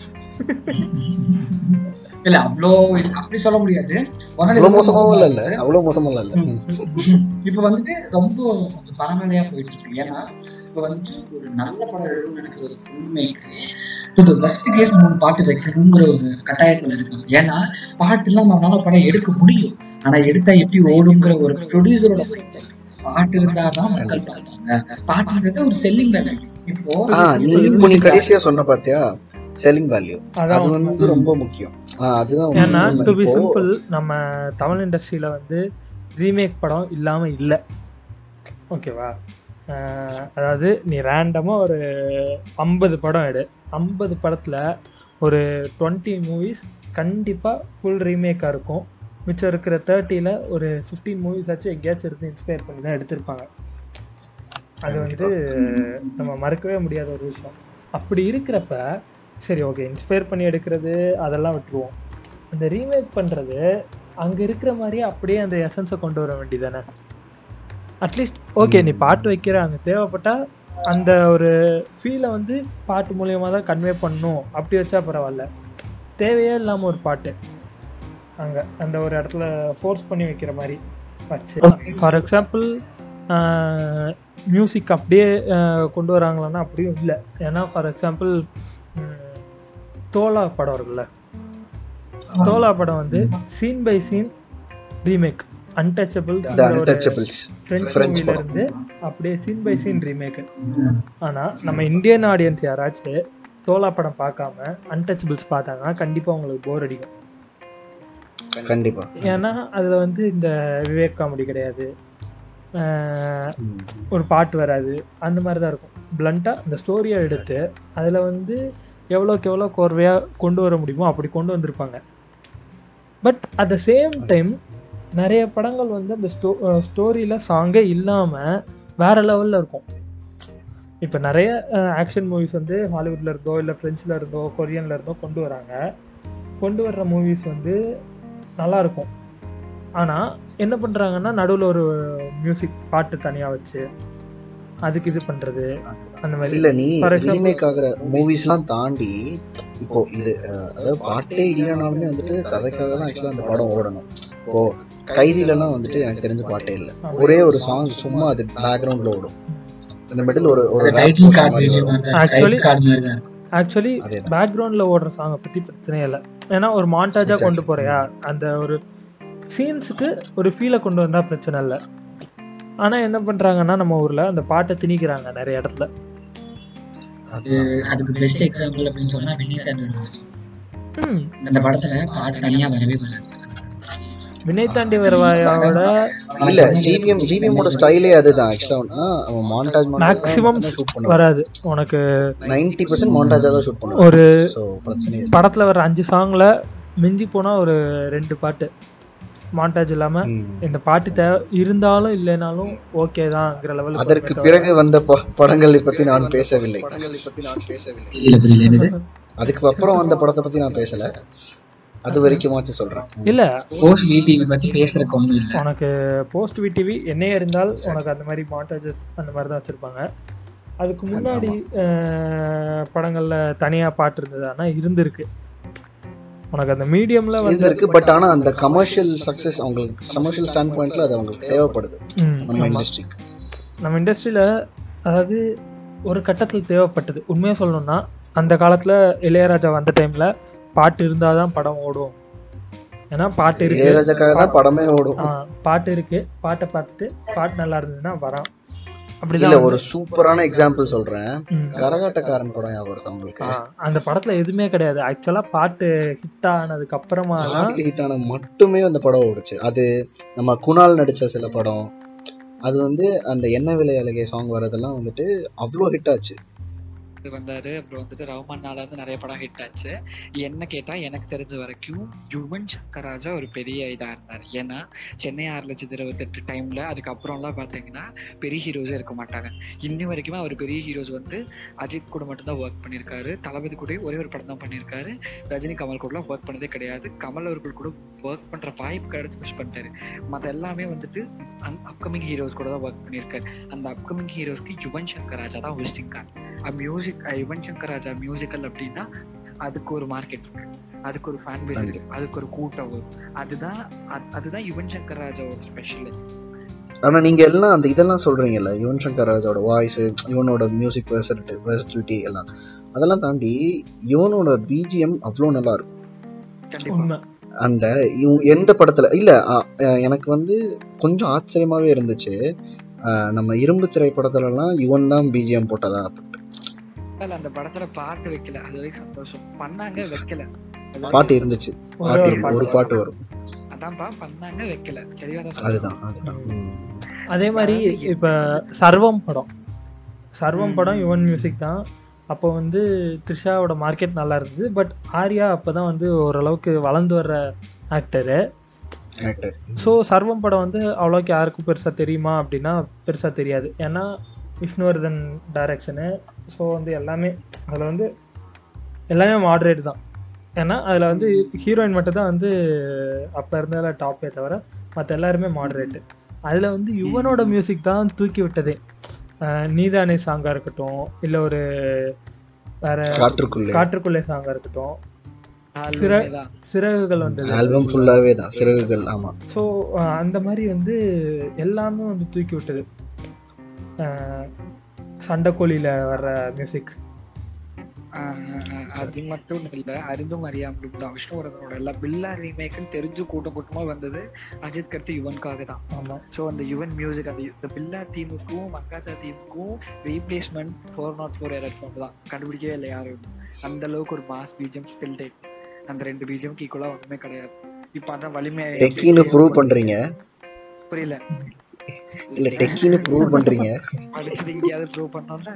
Speaker 3: இல்ல அவ்வளோ இது அப்படி சொல்ல முடியாது முதல்ல
Speaker 2: அவ்வளவு
Speaker 3: ரொம்ப
Speaker 2: மோசமாவும் இல்ல இல்ல
Speaker 3: இருந்துச்சு.
Speaker 2: அவ்வளவு மோசமாவும் இல்ல
Speaker 3: ம். இப்ப வந்துட்டு ரொம்ப கொஞ்சம் பரவாயில்லையா போயிட்டு இருக்கு ஏன்னா இப்ப வந்துட்டு ஒரு நல்ல படம் எடுக்கணும்னு நினைக்கிற ஒரு ஃபில்ம் மேக்கர் பெஸ்ட் கேஸ் மூணு பாட்டு வைக்கணுங்கிற ஒரு கட்டாயத்துல இருக்காங்க ஏன்னா பாட்டு இல்லாம அவனால படம் எடுக்க முடியும் ஆனா எடுத்தா எப்படி ஓடுங்கிற ஒரு ப்ரொடியூசரோட பாட்டு இருந்தாதான் மக்கள் பார்ப்பாங்க பாட்டுன்றது ஒரு செல்லிங் வேலை இப்போ
Speaker 2: ஆ நீ இப்போ நீ கடைசியா சொன்ன பாத்தியா செல்லிங் வேல்யூ
Speaker 1: அதான்
Speaker 2: அது வந்து ரொம்ப முக்கியம் ஆ அதுதான் உண்மை.
Speaker 1: ஏன்னா டு பி
Speaker 2: இப்போ
Speaker 1: சிம்பிள் நம்ம தமிழ் இண்டஸ்ட்ரியில் வந்து ரீமேக் படம் இல்லாமல் இல்லை ஓகேவா அஹ் அதாவது நீ ரேண்டமாக ஒரு ஐம்பது படம் எடு ஐம்பது படத்தில் ஒரு டுவெண்ட்டி மூவிஸ் கண்டிப்பாக ஃபுல் ரீமேக்காக இருக்கும் மிச்சம் இருக்கிற தேர்ட்டியில் ஒரு ஃபிஃப்டீன் மூவிஸ் ஆச்சு எங்கேயாச்சும் இருந்து இன்ஸ்பயர் பண்ணி தான் எடுத்திருப்பாங்க அது வந்து நம்ம மறக்கவே முடியாத ஒரு விஷயம் அப்படி இருக்கிறப்ப சரி ஓகே இன்ஸ்பயர் பண்ணி எடுக்கிறது அதெல்லாம் விட்டுருவோம் அந்த ரீமேக் பண்ணுறது அங்கே இருக்கிற மாதிரியே அப்படியே அந்த எசன்ஸை கொண்டு வர வேண்டியதானே அட்லீஸ்ட் ஓகே நீ பாட்டு வைக்கிற அங்கே தேவைப்பட்டா அந்த ஒரு ஃபீலை வந்து பாட்டு மூலியமாக தான் கன்வே பண்ணணும் அப்படி வச்சா பரவாயில்ல தேவையே இல்லாமல் ஒரு பாட்டு அங்கே அந்த ஒரு இடத்துல ஃபோர்ஸ் பண்ணி வைக்கிற மாதிரி வச்சு ஃபார் எக்ஸாம்பிள் மியூசிக் அப்படியே அஹ், கொண்டு வராங்களான்னா அப்படியும் இல்லை ஏன்னா ஃபார் எக்ஸாம்பிள் தோலா படம் இருக்குல்ல தோலா படம் வந்து scene by scene remake untouchable
Speaker 2: The Untouchables.
Speaker 1: French
Speaker 2: French
Speaker 1: மூவில
Speaker 2: படம்.
Speaker 1: இருந்து அப்படியே சீன் பை சீன் ரீமேக் ஆனா நம்ம இந்தியன் ஆடியன்ஸ் யாராச்சும் தோலா படம் பார்க்காம அன்டச்சபிள்ஸ் பார்த்தாங்கன்னா கண்டிப்பா உங்களுக்கு போர் அடிக்கும்
Speaker 2: கண்டிப்பா
Speaker 1: ஏன்னா அதுல வந்து இந்த விவேக் காமெடி கிடையாது ஆஹ்
Speaker 2: ம்.
Speaker 1: ஒரு பாட்டு வராது அந்த மாதிரி தான் இருக்கும் பிளண்ட்டாக இந்த ஸ்டோரியை எடுத்து அதில் வந்து எவ்வளோக்கு எவ்வளோ கோர்வையாக கொண்டு வர முடியுமோ அப்படி கொண்டு வந்திருப்பாங்க but at the same time நிறைய படங்கள் வந்து அந்த ஸ்டோ ஸ்டோரியில் சாங்கே இல்லாமல் வேற லெவலில் இருக்கும் இப்போ நிறைய ஆக்ஷன் மூவிஸ் வந்து ஹாலிவுட்ல இருந்தோ இல்லை ஃப்ரெஞ்சில் இருந்தோ கொரியன்ல இருந்தோ கொண்டு வராங்க கொண்டு வர்ற மூவிஸ் வந்து நல்லா இருக்கும் ஆனால் என்ன பண்ணுறாங்கன்னா நடுவில் ஒரு மியூசிக் பாட்டு தனியாக வச்சு அதுக்கு இது பண்ணுறது அந்த மாதிரி
Speaker 2: இல்ல நீ
Speaker 1: For example-
Speaker 2: ரீமேக் ஆகுற மூவிஸ்லாம் தாண்டி இப்போ இது அஹ், அதாவது பாட்டே இல்லைனாலுமே வந்துட்டு கதைக்காக தான் ஆக்சுவலா அந்த படம் ஓடணும் இப்போ கைதிலலாம் வந்துட்டு எனக்கு தெரிஞ்ச பாட்டே இல்லை ஒரே ஒரு சாங் சும்மா அது பேக்ரவுண்ட்ல ஓடும் இந்த மிடில் ஒரு ஒரு rap
Speaker 3: டைட்டில்
Speaker 2: portion
Speaker 3: கார்டு
Speaker 2: மாதிரி
Speaker 3: மியூசிக்
Speaker 2: வரும்.
Speaker 3: மாதிரி தான்
Speaker 1: Actually-
Speaker 3: டைட்டில் கார்டு மாதிரி தான் இருக்கும்
Speaker 1: ஆக்சுவலி
Speaker 2: அதேதான்.
Speaker 1: பேக்ரவுண்ட்ல ஓடுற சாங்கை பத்தி பிரச்சனையே இல்லை ஏன்னா ஒரு மாண்டாஜா
Speaker 2: Exactly.
Speaker 1: கொண்டு போறியா அந்த ஒரு சீன்ஸுக்கு ஒரு ஃபீலை கொண்டு வந்தா பிரச்சனை இல்லை ஆனா என்ன பண்றாங்கன்னா நம்ம ஊர்ல அந்த பாட்டை திணிக்கிறாங்க நிறைய இடத்துல
Speaker 3: அது அதுக்கு பெஸ்ட் எக்ஸாம்பிள் அப்படின்னு சொன்னா வினீத் அண்ட்
Speaker 1: ம்,
Speaker 3: அந்த படத்துல பாட்டு தனியா வரவே வராது
Speaker 1: வினய் தாண்டி வருவாயோட
Speaker 2: இல்ல ஜிவிஎம் ஜிவிஎமோட ஸ்டைலே அதுதான் ஆக்சுவலா அவன் மாண்டாஜ்
Speaker 1: மேக்ஸிமம்
Speaker 2: ஷூட் பண்ணுவான்
Speaker 1: வராது உனக்கு
Speaker 2: நைன்டி பர்சன்ட் மாண்டாஜா தான் ஷூட் பண்ணுவான்
Speaker 1: ஒரு
Speaker 2: ஸோ பிரச்சனை இல்லை
Speaker 1: படத்துல வர அஞ்சு சாங்ல மிஞ்சி போனா ஒரு ரெண்டு பாட்டு மாண்டாஜ் இல்லாம
Speaker 2: ம்.
Speaker 1: இந்த பாட்டு தேவை இருந்தாலும் இல்லைனாலும் ஓகே தான்ங்கிற லெவலுக்கு
Speaker 2: அதற்கு பிறகு வந்த ப- படங்களை பத்தி நான் பேசவில்லை
Speaker 3: இல்ல புரியல என்னது
Speaker 2: அதுக்கு அப்புறம் வந்த படத்தை பத்தி நான் பேசல அது வரைக்குமாச்சும் சொல்றேன்
Speaker 1: இல்ல
Speaker 3: போஸ்ட் விடிவி பத்தி பேசுறதுக்கு ஒண்ணும் இல்ல
Speaker 1: உனக்கு போஸ்ட் விடிவி என்னையே இருந்தால் உனக்கு அந்த மாதிரி மாண்டாஜஸ் அந்த மாதிரி தான் வச்சிருப்பாங்க அதுக்கு முன்னாடி அஹ், படங்கள்ல தனியா பாட்டு இருந்தது ஆனா இருந்திருக்கு உனக்கு அந்த மீடியம்ல வந்து
Speaker 2: இருக்கு பட் ஆனா அந்த கமர்ஷியல் சக்சஸ் அவங்களுக்கு கமர்ஷியல் ஸ்டாண்ட் பாயிண்ட்ல அது அவங்களுக்கு தேவைப்படுது
Speaker 1: ம்,
Speaker 2: நம்ம
Speaker 1: ஆமா.
Speaker 2: இண்டஸ்ட்ரிக்கு
Speaker 1: நம்ம இண்டஸ்ட்ரியில அதாவது ஒரு கட்டத்தில் தேவைப்பட்டது உண்மையா சொல்லணும்னா அந்த காலத்துல இளையராஜா வந்த டைம்ல பாட்டு இருந்தாதான் படம் ஓடும் ஏன்னா பாட்டு இருக்கு
Speaker 2: இளையராஜாக்காக தான் படமே ஓடும்
Speaker 1: ஆ, பாட்டு இருக்கு பாட்டை பார்த்துட்டு பாட்டு நல்லா இருந்ததுன்னா வரான்
Speaker 2: இல்ல
Speaker 1: அப்படிதான்
Speaker 2: ஒரு சூப்பரான எக்ஸாம்பிள் சொல்றேன்
Speaker 1: ம்.
Speaker 2: கரகாட்டக்காரன் படம் ஞாபகம் இருக்கு உங்களுக்கு
Speaker 1: ஆ, அந்த படத்துல எதுவுமே கிடையாது ஆக்சுவலா பாட்டு ஹிட் ஆனதுக்கு அப்புறமா தான்
Speaker 2: பாட்டு ஹிட் ஆன மட்டுமே அந்த படம் ஓடுச்சு அது நம்ம குணால் நடிச்ச சில படம் அது வந்து அந்த என்ன விலை அழகே சாங் வரதெல்லாம் வந்துட்டு அவ்வளோ ஹிட் ஆச்சு
Speaker 4: இது வந்தாரு அப்புறம் வந்துட்டு ரஹ்மான்னால வந்து நிறைய படம் ஹிட் ஆச்சு என்ன கேட்டா எனக்கு தெரிஞ்ச வரைக்கும் யுவன் சங்கர் ராஜா ஒரு பெரிய இதா இருந்தார் ஏன்னா சென்னை ஆறு லட்சத்தி இருபத்தெட்டு டைம்ல அதுக்கப்புறம்லாம் பாத்தீங்கன்னா பெரிய ஹீரோஸே இருக்க மாட்டாங்க இன்னி வரைக்குமே அவர் பெரிய ஹீரோஸ் வந்து அஜித் கூட மட்டும்தான் ஒர்க் பண்ணியிருக்காரு தளபதி கூட ஒரே ஒரு படம் தான் பண்ணியிருக்காரு ரஜினி கமல் கூடலாம் ஒர்க் பண்ணதே கிடையாது கமல் அவர்கள் கூட ஒர்க் பண்ற வாய்ப்பு கிடைச்சு மிஸ் பண்ணிட்டாரு மத்த எல்லாமே வந்துட்டு அப்கமிங் ஹீரோஸ் கூட தான் ஒர்க் பண்ணியிருக்காரு அந்த அப்கமிங் ஹீரோஸ்க்கு யுவன் சங்கர் ராஜா தான் visiting card music Yuvan Shankar Raja musical அப்படின்னா அதுக்கு ஒரு மார்க்கெட் இருக்கு அதுக்கு ஒரு ஃபேன் பேஸ் இருக்கு அதுக்கு ஒரு கூட்டம் வரும் அதுதான் அது- அதுதான் யுவன் சங்கர் ராஜாவோட ஸ்பெஷல்
Speaker 2: ஆனா நீங்க எல்லாம் அந்த இதெல்லாம் சொல்றீங்கல்ல யுவன் சங்கர் ராஜாவோட வாய்ஸ் இவனோட மியூசிக் வெர்சிலிட்டி எல்லாம் அதெல்லாம் தாண்டி இவனோட பிஜிஎம் அவ்வளோ நல்லா இருக்கும்
Speaker 4: கண்டிப்பா
Speaker 1: உண்மை
Speaker 2: அந்த இவ- எந்த படத்துல இல்ல அ, அ, எனக்கு வந்து கொஞ்சம் ஆச்சரியமாவே இருந்துச்சு அ, நம்ம இரும்பு திரைப்படத்துல எல்லாம் இவன் தான் பிஜிஎம் போட்டதா அப்படின்ட்டு
Speaker 4: இல்ல அந்த படத்துல பாட்டு வைக்கல அது வரைக்கும் சந்தோஷம் பண்ணாங்க வைக்கல அது
Speaker 2: பாட்டு இருந்துச்சு
Speaker 1: ஒரே
Speaker 2: பாட்டு
Speaker 1: ஒரு
Speaker 2: இருக்கு.
Speaker 1: பாட்டு
Speaker 2: ஒரு பாட்டு வரும்
Speaker 4: அதான்ப்பா பண்ணாங்க வைக்கல தெளிவா தான் சொல்றேன்.
Speaker 2: அதுதான் அதுதான் ம்.
Speaker 1: அதே மாதிரி
Speaker 4: அதாவது
Speaker 1: இப்ப சர்வம் படம் சர்வம்
Speaker 4: ம்.
Speaker 1: படம் யுவன் மியூசிக் தான் அப்போ வந்து த்ரிஷாவோட மார்க்கெட் நல்லா இருந்துச்சு பட் ஆர்யா அப்பதான் வந்து ஓரளவுக்கு வளர்ந்து வர்ற ஆக்டரு
Speaker 2: Actor.
Speaker 1: ஸோ சர்வம் படம் வந்து அவ்வளோக்கு யாருக்கும் பெருசாக தெரியுமா அப்படின்னா பெருசாக தெரியாது ஏன்னா விஷ்ணுவர்தன் டைரக்ஷனு ஸோ வந்து எல்லாமே அதில் வந்து எல்லாமே மாடரேட் தான் ஏன்னா அதில் வந்து ஹீரோயின் மட்டும் தான் வந்து அப்போ இருந்ததில் டாப்பே தவிர மற்ற எல்லாருமே மாடரேட்டு அதில் வந்து யுவனோட மியூசிக் தான் தூக்கி விட்டதே அஹ் நீதானே சாங்காக இருக்கட்டும் இல்லை ஒரு வேற
Speaker 2: காற்றுக்குள்ளே
Speaker 1: காற்றுக்குள்ளே சாங்காக இருக்கட்டும்
Speaker 4: ஆல்பமே
Speaker 1: சிற-
Speaker 4: தான்.
Speaker 1: சிறகுகள் வந்தது
Speaker 2: ஆல்பம் ஃபுல்லாவே தான் சிறகுகள் ஆமா
Speaker 1: ஸோ அந்த மாதிரி வந்து எல்லாமே வந்து தூக்கி விட்டது அஹ் சண்டைக்கோழியில் வர்ற மியூசிக்
Speaker 4: ஆஹ் ஆஹ் அது மட்டும் இல்ல அறிந்தும் அறியாமலும் தான் விஷ்ணுவர்தனோட எல்லா பில்லா ரீமேக்குன்னு தெரிஞ்சு கூட்டம் கூட்டமா வந்தது அஜித் கட்டு யுவனுக்காக தான்
Speaker 1: ஆமாம்
Speaker 4: ஸோ அந்த யுவன் மியூசிக் அந்த இந்த பில்லா தீமுக்கும் மங்காத்தா தீமுக்கும் ரீப்ளேஸ்மெண்ட் ஃபோர் நாட் ஃபோர் எரட் ஃபோன் தான் கண்டுபிடிக்கவே இல்லை யாரும் அந்த அளவுக்கு ஒரு மாஸ் பிஜிஎம் ஸ்டில் டேட் அந்த ரெண்டு பிஜிஎம்க்கு ஈக்குவலா ஒண்ணுமே கிடையாது இப்போ அதான் வலிமை
Speaker 2: டெக்கின்னு ப்ரூவ் பண்றீங்க
Speaker 4: புரியல
Speaker 2: இல்ல டெக்கின்னு ப்ரூவ் பண்றீங்க
Speaker 4: படிச்சுட்டு எங்கேயாவது ப்ரூவ் பண்ணோம்ல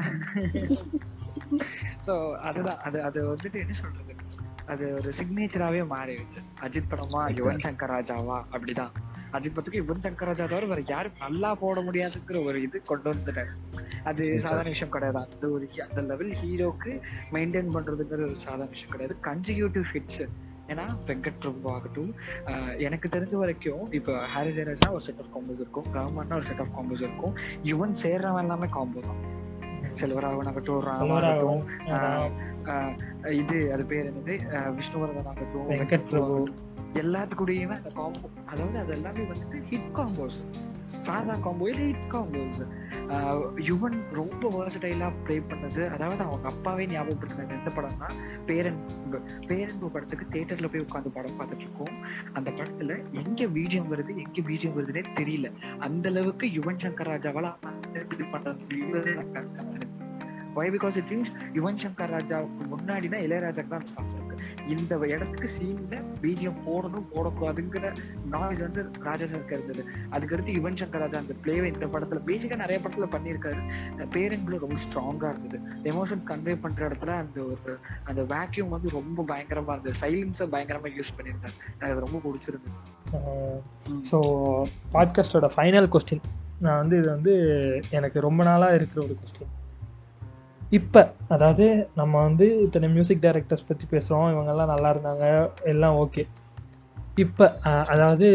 Speaker 4: ஸோ அதுதான் அது அது வந்துட்டு என்ன சொல்றது அது ஒரு சிக்னேச்சராகவே மாறிடுச்சு அஜித் படமா யுவன் சங்கர் ராஜாவா அப்படிதான் அஜித் படத்துக்கு யுவன் சங்கர் ராஜா தவிர வேற யாரும் நல்லா போட முடியாதுங்கிற ஒரு இது கொண்டு வந்துட்டாரு அது சாதாரண விஷயம் கிடையாது அந்த ஒரு ஹி- அந்த லெவல் ஹீரோக்கு மெயின்டைன் பண்றதுங்கிற ஒரு சாதாரண விஷயம் கிடையாது கன்சிக்யூட்டிவ் ஹிட்ஸ் ஏன்னா வெங்கட் பிரபு ஆகட்டும் ஆஹ் எனக்கு தெரிஞ்ச வரைக்கும் இப்போ ஹாரி ஜெயராஜா ஒரு செட் ஆஃப் காம்போஸ் இருக்கும் ரஹ்மான்னா ஒரு செட் ஆஃப் காம்போஸ் இருக்கும் யுவன் சேர்றவன் எல்லாமே காம்போ தான் செல்வராகவன் ஆகட்டும் ராம் ஆகட்டும்
Speaker 1: செல்வராகவன்
Speaker 4: ஆஹ் ஆஹ் இது அது பேர் என்னது ஆஹ் விஷ்ணுவர்தன் ஆகட்டும்
Speaker 1: வெங்கட் பிரபு.
Speaker 4: எல்லாத்துக்கூடயுமே அந்த காம்போ அதாவது அது எல்லாமே வந்துட்டு ஹிட் காம்போஸ் சாதா காம்போ இல்லை ஹிட் காம்போஸ் யுவன் ரொம்ப வேர்சடைலா ப்ளே பண்ணது அதாவது அவங்க அப்பாவே ஞாபகப்படுத்தினது எந்த படம்னா பேரன்பு பேரன்பு படத்துக்கு தியேட்டர்ல போய் உட்காந்து படம் பார்த்துட்டு இருக்கோம் அந்த படத்துல எங்க பீஜியம் வருது எங்க பீஜியம் வருதுன்னே தெரியல அந்த அளவுக்கு யுவன் சங்கர் ராஜாவால இப்படி பண்ண முடியும் why because it seems Yuvan Shankar ராஜாவுக்கு முன்னாடி தான் இளையராஜாக்கு தான் ஸ்டாஃப் இருக்கு இந்த இடத்துக்கு சீன்ல பிஜிஎம் போடணும் போடக்கூடாதுங்கிற நாலேஜ் வந்து ராஜா சாருக்கு இருந்தது அதுக்கடுத்து யுவன் சங்கர் ராஜா அந்த பிளேவை இந்த படத்துல பேசிக்கா நிறைய படத்துல பண்ணியிருக்காரு பேரண்ட்ல ரொம்ப ஸ்ட்ராங்கா இருந்தது எமோஷன்ஸ் கன்வே பண்ற இடத்துல அந்த ஒரு அந்த வேக்யூம் வந்து ரொம்ப பயங்கரமா இருந்தது சைலன்ஸை பயங்கரமா யூஸ் பண்ணியிருந்தாரு எனக்கு அது ரொம்ப பிடிச்சிருந்தது
Speaker 1: ஸோ பாட்காஸ்டோட ஃபைனல் கொஸ்டின் நான் வந்து இது வந்து எனக்கு ரொம்ப நாளாக இருக்கிற ஒரு கொஸ்டின் இப்போ அதாவது நம்ம வந்து இத்தனை மியூசிக் டைரக்டர்ஸ் பற்றி பேசுகிறோம் இவங்கெல்லாம் நல்லா இருந்தாங்க எல்லாம் ஓகே இப்போ அதாவது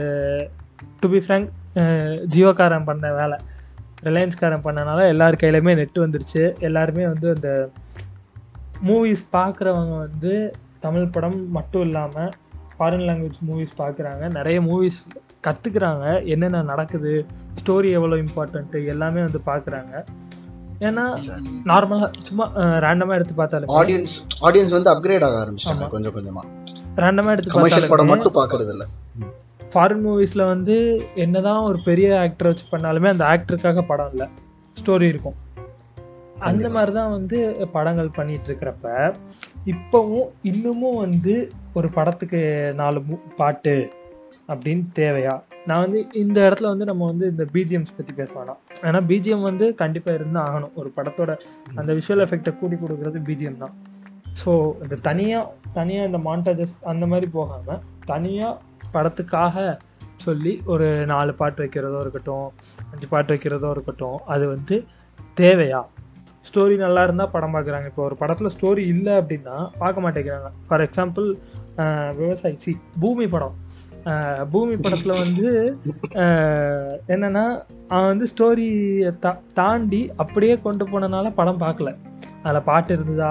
Speaker 1: டு பி ஃப்ரேங்க் ஜியோகாரன் பண்ண வேலை ரிலையன்ஸ்காரன் பண்ணனால எல்லார் கையிலுமே நெட் வந்துருச்சு எல்லாருமே வந்து அந்த மூவிஸ் பார்க்குறவங்க வந்து தமிழ் படம் மட்டும் இல்லாமல் ஃபாரின் லாங்குவேஜ் மூவிஸ் பார்க்குறாங்க நிறைய மூவிஸ் கற்றுக்குறாங்க என்னென்ன நடக்குது ஸ்டோரி எவ்வளோ இம்பார்ட்டன்ட்டு எல்லாமே வந்து பார்க்குறாங்க ஏன்னா நார்மலாக சும்மா ரேண்டமாக எடுத்து பார்த்தாலும்
Speaker 2: ஆடியன்ஸ் ஆடியன்ஸ் வந்து அப்கிரேட் ஆக ஆரம்பிச்சிட்டாங்க கொஞ்சம் கொஞ்சமா
Speaker 1: ரேண்டமாக எடுத்து
Speaker 2: கமர்ஷியல் படம்
Speaker 1: பார்த்தாலும்
Speaker 2: மட்டும் பாக்குறது இல்ல
Speaker 1: ஃபாரின் மூவிஸில் வந்து என்னதான் ஒரு பெரிய ஆக்டர் வச்சு பண்ணாலுமே அந்த ஆக்டருக்காக படம் இல்லை ஸ்டோரி இருக்கும் அந்த
Speaker 2: கண்டிப்பா.
Speaker 1: மாதிரி தான் வந்து படங்கள் பண்ணிட்டு இருக்கிறப்ப இப்போவும் இன்னமும் வந்து ஒரு படத்துக்கு நாலு மு- பாட்டு அப்படின்னு தேவையா நான் வந்து இந்த இடத்துல வந்து நம்ம வந்து இந்த பிஜிஎம்ஸ் பற்றி பேச வேணாம் ஏன்னா பிஜிஎம் வந்து கண்டிப்பாக இருந்து ஆகணும் ஒரு படத்தோட அந்த விஷுவல் எஃபெக்டை கூட்டி கொடுக்குறது பிஜிஎம் தான் ஸோ இந்த தனியாக தனியாக இந்த மாண்டாஜஸ் அந்த மாதிரி போகாமல் தனியாக படத்துக்காக சொல்லி ஒரு நாலு பாட்டு வைக்கிறதோ இருக்கட்டும் அஞ்சு பாட்டு வைக்கிறதோ இருக்கட்டும் அது வந்து தேவையா ஸ்டோரி நல்லா இருந்தால் படம் பார்க்குறாங்க இப்போ ஒரு படத்தில் ஸ்டோரி இல்லை அப்படின்னா பார்க்க மாட்டேங்கிறாங்க ஃபார் எக்ஸாம்பிள் விவசாயி சி பூமி படம் அஹ், பூமி படத்தில் வந்து அஹ், என்னன்னா அவன் வந்து ஸ்டோரியை தா தாண்டி அப்படியே கொண்டு போனனால படம் பார்க்கல அதில் பாட்டு இருந்ததா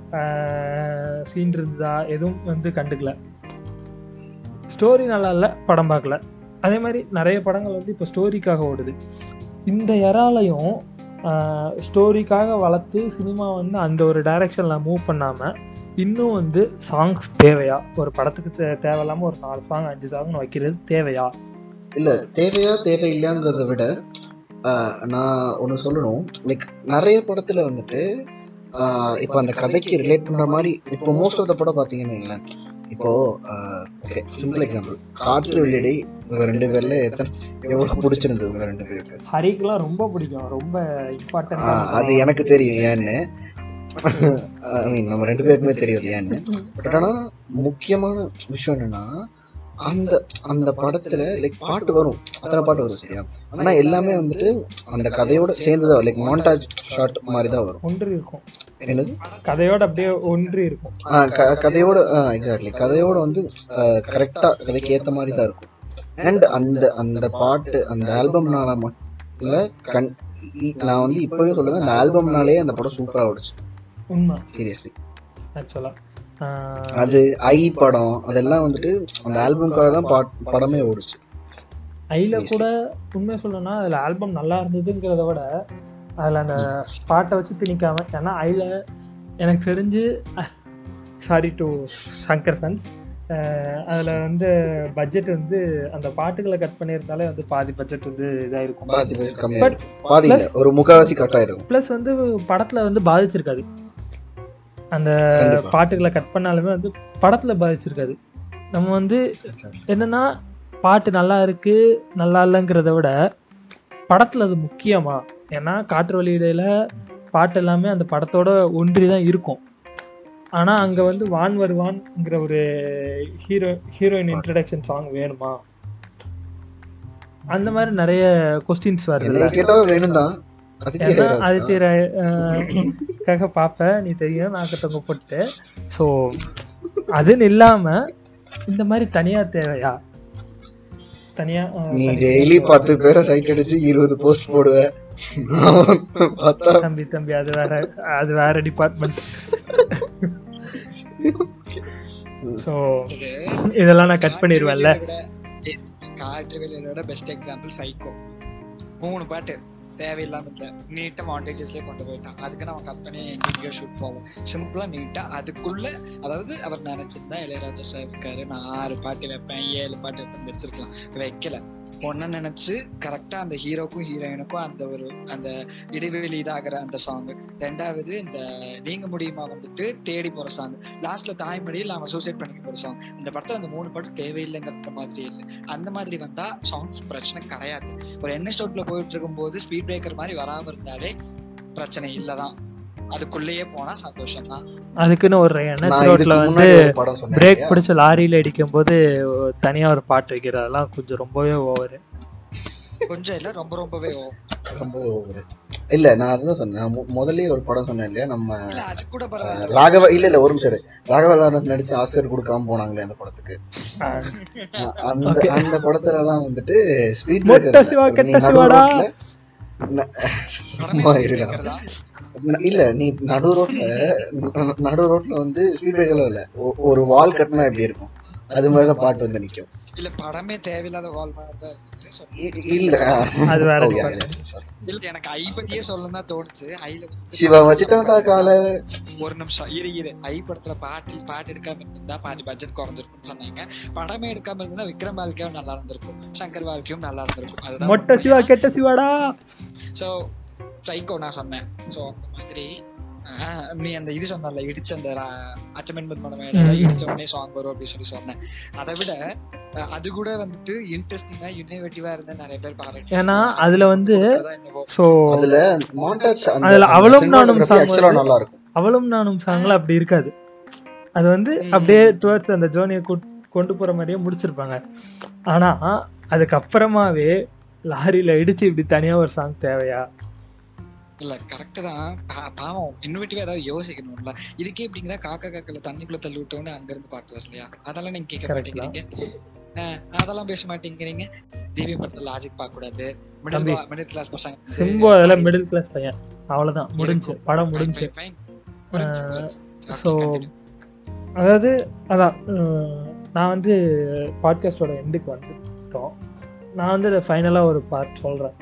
Speaker 1: சீன் இருந்ததா எதுவும் வந்து கண்டுக்கல ஸ்டோரி நல்லா இல்லை படம் பார்க்கல அதே மாதிரி நிறைய படங்கள் வந்து இப்போ ஸ்டோரிக்காக ஓடுது இந்த எறாலையும் ஸ்டோரிக்காக வளர்த்து சினிமா வந்து அந்த ஒரு டைரக்ஷனில் மூவ் பண்ணாமல் இன்னும் வந்து சாங்ஸ் தேவையா ஒரு படத்துக்கு தே தேவையில்லாமல் ஒரு நாலு சாங் அஞ்சு சாங்னு வைக்கிறது தேவையா
Speaker 2: இல்ல தேவையா தேவையில்லையாங்கிறத விட ஆஹ், நான் ஒன்று சொல்லணும் லைக் நிறைய படத்துல வந்துட்டு ஆஹ், இப்போ அந்த கதைக்கு ரிலேட் பண்ற மாதிரி இப்போ மோஸ்ட் ஆஃப் த படம் பார்த்தீங்கன்னு வைங்களேன் இப்போ ஓகே சிம்பிள் எக்ஸாம்பிள் காற்று வெளியடை இவங்க ரெண்டு பேர்ல எத்தனை எவ்வளவு பிடிச்சிருந்தது இவங்க ரெண்டு பேருக்கு
Speaker 1: ஹரிக்கெலாம் ரொம்ப பிடிக்கும் ரொம்ப
Speaker 2: ஆஹ்,
Speaker 1: இம்பார்ட்டன்ட்
Speaker 2: அது எனக்கு தெரியும் ஏன்னு ஐ மீன் நம்ம ரெண்டு பேருக்குமே தெரியும் அது ஏன்னு பட் ஆனா முக்கியமான விஷயம் என்னன்னா அந்த அந்த படத்துல லைக் பாட்டு வரும் அத்தனை பாட்டு வரும் சரியா ஆனா எல்லாமே வந்துட்டு அந்த கதையோட சேர்ந்துதான் லைக் மாண்டாஜ் ஷாட் மாதிரி தான் வரும்
Speaker 1: ஒன்று இருக்கும்
Speaker 2: என்னது
Speaker 1: கதையோட அப்படியே ஒன்றி இருக்கும்
Speaker 2: ஆஹ் க- கதையோட எக்ஸாக்ட்லி கதையோட வந்து கரெக்டா கதைக்கு ஏத்த மாதிரி தான் இருக்கும் அண்ட் அந்த அந்த பாட்டு அந்த ஆல்பம்னால மட்டும் கண் இ- நான் வந்து இப்பவே சொல்லுங்க அந்த ஆல்பம்னாலே அந்த படம் சூப்பரா ஓடுச்சு
Speaker 1: உண்மை
Speaker 2: சீரியஸ்லி
Speaker 1: ஆக்சுவலாக
Speaker 2: அது ஐ படம் அதெல்லாம் வந்துட்டு அந்த ஆல்பம்காக தான் பாட் படமே ஓடுச்சு
Speaker 1: ஐல கூட உண்மை சொல்லணும்னா அதில் ஆல்பம் நல்லா இருந்ததுங்கிறத விட அதில் அந்த பாட்டை வச்சு திணிக்காம ஏன்னா ஐல எனக்கு தெரிஞ்சு சாரி டு சங்கர் ஃபன்ஸ் அதில் வந்து பட்ஜெட் வந்து அந்த பாட்டுகளை கட் பண்ணியிருந்தாலே வந்து பாதி பட்ஜெட் வந்து இதாயிருக்கும்
Speaker 2: பாதி பேர் கம்மியா இருக்கும். பாதி இல்ல ஒரு முக்காவாசி கரெக்டா இருக்கும்
Speaker 1: ப்ளஸ் வந்து படத்தில் வந்து பாதிச்சிருக்காது அந்த
Speaker 2: கண்டிப்பா.
Speaker 1: பாட்டுகளை கட் பண்ணாலுமே வந்து படத்தில் பாதிச்சிருக்காது நம்ம வந்து என்னன்னா பாட்டு நல்லா இருக்கு நல்லா இல்லைங்கிறத விட படத்துல அது முக்கியமா ஏன்னா காற்று வெளியிடையில பாட்டு எல்லாமே அந்த படத்தோட ஒன்றி தான் இருக்கும் ஆனா அங்க வந்து வான் வருவான்ங்கிற ஒரு ஹீரோ ஹீரோயின் இன்ட்ரடக்ஷன் சாங் வேணுமா அந்த மாதிரி நிறைய கொஸ்டின்ஸ் வருது
Speaker 2: என்னை கேட்டா வேணும் தான்
Speaker 1: ஏன்னா ஆதித்ய ராய் க்காக பார்ப்பேன் நீ தெரியும் நான் தொங்க போட்டு ஸோ அதுன்னு இல்லாம இந்த மாதிரி தனியா தேவையா தனியா அஹ்,
Speaker 2: நீ
Speaker 1: தனி-
Speaker 2: டெய்லி பத்து பேரை சைட் அடிச்சு இருபது போஸ்ட் போடுவ நான் பார்த்தா
Speaker 1: தம்பி தம்பி அது வேற அது வேற டிபார்ட்மெண்ட் ஸோ இதெல்லாம் நான் கட் பண்ணிடுவேன்ல
Speaker 4: காற்று வெளியோட பெஸ்ட் எக்ஸாம்பிள் சைக்கோ மூணு பாட்டு தேவையில்லாம இல்ல நீட்டா மாண்டேஜஸ்லயே கொண்டு போயிட்டான் அதுக்கு நம்ம கட் பண்ணி எங்கேயோ ஷூட் போவோம் சிம்பிளா நீட்டா அதுக்குள்ள அதாவது அவர் நினைச்சிருந்தா இளையராஜா சார் இருக்காரு நான் ஆறு பாட்டு வைப்பேன் ஏழு பாட்டு வைப்பேன் வச்சிருக்கலாம் வைக்கல ஒன்ன நினைச்சு கரெக்டா அந்த ஹீரோக்கும் ஹீரோயினுக்கும் அந்த ஒரு அந்த இடைவெளி இதாகிற அந்த சாங் ரெண்டாவது இந்த நீங்க முடியுமா வந்துட்டு தேடி போற சாங் லாஸ்ட்ல தாய்மொழியில் அவன் சூசைட் பண்ணிக்க போற சாங் இந்த படத்துல அந்த மூணு பாட்டு தேவையில்லைங்கிற மாதிரி இல்லை அந்த மாதிரி வந்தா சாங்ஸ் பிரச்சனை கிடையாது ஒரு என்ன ஸ்டோட்ல போயிட்டு இருக்கும்போது ஸ்பீட் பிரேக்கர் மாதிரி வராம இருந்தாலே பிரச்சனை இல்லதான் அதுக்குள்ளேயே போனா சந்தோஷம் தான்
Speaker 1: அதுக்குன்னு ஒரு என்ன
Speaker 2: நான்
Speaker 1: ரோட்ல
Speaker 2: இதுக்கு
Speaker 1: வந்து
Speaker 2: முன்னாடி ஒரு படம் சொன்னேன்
Speaker 1: பிரேக்
Speaker 2: இல்லையா?
Speaker 1: பிடிச்ச லாரியில அடிக்கும் போது தனியா ஒரு பாட்டு வைக்கிறதெல்லாம் கொஞ்சம் ரொம்பவே ஓவர்
Speaker 4: கொஞ்சம் இல்ல ரொம்ப ரொம்பவே ஓ-
Speaker 2: ரொம்ப over. இல்ல நான் அதுதான் சொன்னேன் நான் மு- முதல்லயே ஒரு படம் சொன்னேன் இல்லையா நம்ம
Speaker 4: இல்ல அது கூட பரவாயில்ல
Speaker 2: ராகவ இல்ல இல்ல ஒரு நிமிஷம் இரு. ராகவ லாரன்ஸ் நடிச்சு ஆஸ்கர் கொடுக்காம போனாங்களே அந்த படத்துக்கு அ- அந்த
Speaker 1: Okay.
Speaker 2: அந்த படத்துல எல்லாம் வந்துட்டு ஸ்பீட்
Speaker 1: மொட்டை சிவா, கெட்ட சிவாடா.
Speaker 2: சும்மா இருடா ந- இல்ல நீ நடு ரோட்ல ந- நடு ரோட்ல வந்து ஸ்பீட் பிரேக்கர்ல இல்ல ஒ- ஒரு வால் கட்டினா எப்படி இருக்கும் அது மாதிரிதான் பாட்டு வந்து நிக்கும்
Speaker 4: இல்ல படமே தேவையில்லாத வால் மாதிரி தான் இருக்கு So,
Speaker 2: இ- இல்ல
Speaker 1: அது வேற
Speaker 2: Oh, yeah,
Speaker 1: department.
Speaker 2: yeah, sorry.
Speaker 4: இல்ல எனக்கு ஐ பத்தியே சொல்லணும் தான் தோணுச்சு ஐல
Speaker 2: சிவா வச்சுட்டான்டா கால
Speaker 4: ஒரு நிமிஷம் இரு இரு ஐ படத்துல பாட்டு பாட்டு எடுக்காம இருந்தா பாதி பட்ஜெட் குறைஞ்சிருக்கும்னு சொன்னாங்க படமே எடுக்காம இருந்தா விக்ரம் வாழ்க்கையும் நல்லா இருந்திருக்கும் சங்கர் வாழ்க்கையும் நல்லா இருந்திருக்கும் அதுதான்
Speaker 1: மொட்டை சிவா கெட்ட சிவாடா
Speaker 4: சோ சைக்கோ நான் சொன்னேன் சோ அந்த மாதிரி ஆஹ், நீ அந்த இது சொன்னல இடிச்ச அந்த அச்சமென்பது மடம்
Speaker 1: ம்.
Speaker 4: இடிச்ச உடனே சாங் வரும் அப்படின்னு சொல்லி சொன்னேன் அதை விட அஹ், அது கூட வந்துட்டு இன்ட்ரெஸ்டிங்கா இன்னோவேட்டிவா இருந்த நிறைய பேர் பாராட்டி
Speaker 1: ஏன்னா அதுல வந்து
Speaker 4: என்னவோ
Speaker 1: ஸோ
Speaker 2: அதுல மாண்டாஜ்
Speaker 1: அதுல அவளும் நானும் song
Speaker 2: ஆக்சுவலா
Speaker 1: வந்து-
Speaker 2: நல்லா இருக்கும்
Speaker 1: அவளும் நானும் சாங்ல அப்படி இருக்காது அது வந்து
Speaker 4: ம்.
Speaker 1: அப்படியே டுவர்ட்ஸ் அந்த ஜோனியை கொண்டு போற மாதிரியே முடிச்சிருப்பாங்க ஆனா அதுக்கப்புறமாவே லாரியில இடிச்சு இப்படி தனியா ஒரு சாங் தேவையா
Speaker 4: இல்ல கரெக்ட் தான் பா- பாவம் இன்னோவேட்டிவா ஏதாவது யோசிக்கணும்ல இதுக்கே இப்படிங்கிற காக்கா காக்கல தண்ணிக்குள்ள தள்ளி விட்டோன்னு அங்க இருந்து பாட்டு வரலையா அதெல்லாம் நீங்க கேட்க
Speaker 1: Correct
Speaker 4: மாட்டேங்கிறீங்க ஆஹ், அதெல்லாம் பேச மாட்டேங்கிறீங்க ஜிவி படத்துல லாஜிக் பார்க்க கூடாது
Speaker 1: தம்பி.
Speaker 4: மிடில் மிடில் கிளாஸ் பசங்க வந்து-
Speaker 1: சிம்பு அதெல்லாம் மிடில் கிளாஸ் பையன் அவ்வளவுதான் முடிஞ்சு
Speaker 4: இருக்கும்.
Speaker 1: படம்
Speaker 4: Fine,
Speaker 1: முடிஞ்சு
Speaker 4: fine, fine. முடிஞ்சு,
Speaker 1: ஆஹ்,
Speaker 4: முடிஞ்சு. Okay,
Speaker 1: so,
Speaker 4: continue.
Speaker 1: அதாவது அதான் உம், நான் வந்து பாட்காஸ்டோட எண்டுக்கு வந்துட்டோம் நான் வந்து ஃபைனலாக ஒரு பார்ட் சொல்கிறேன்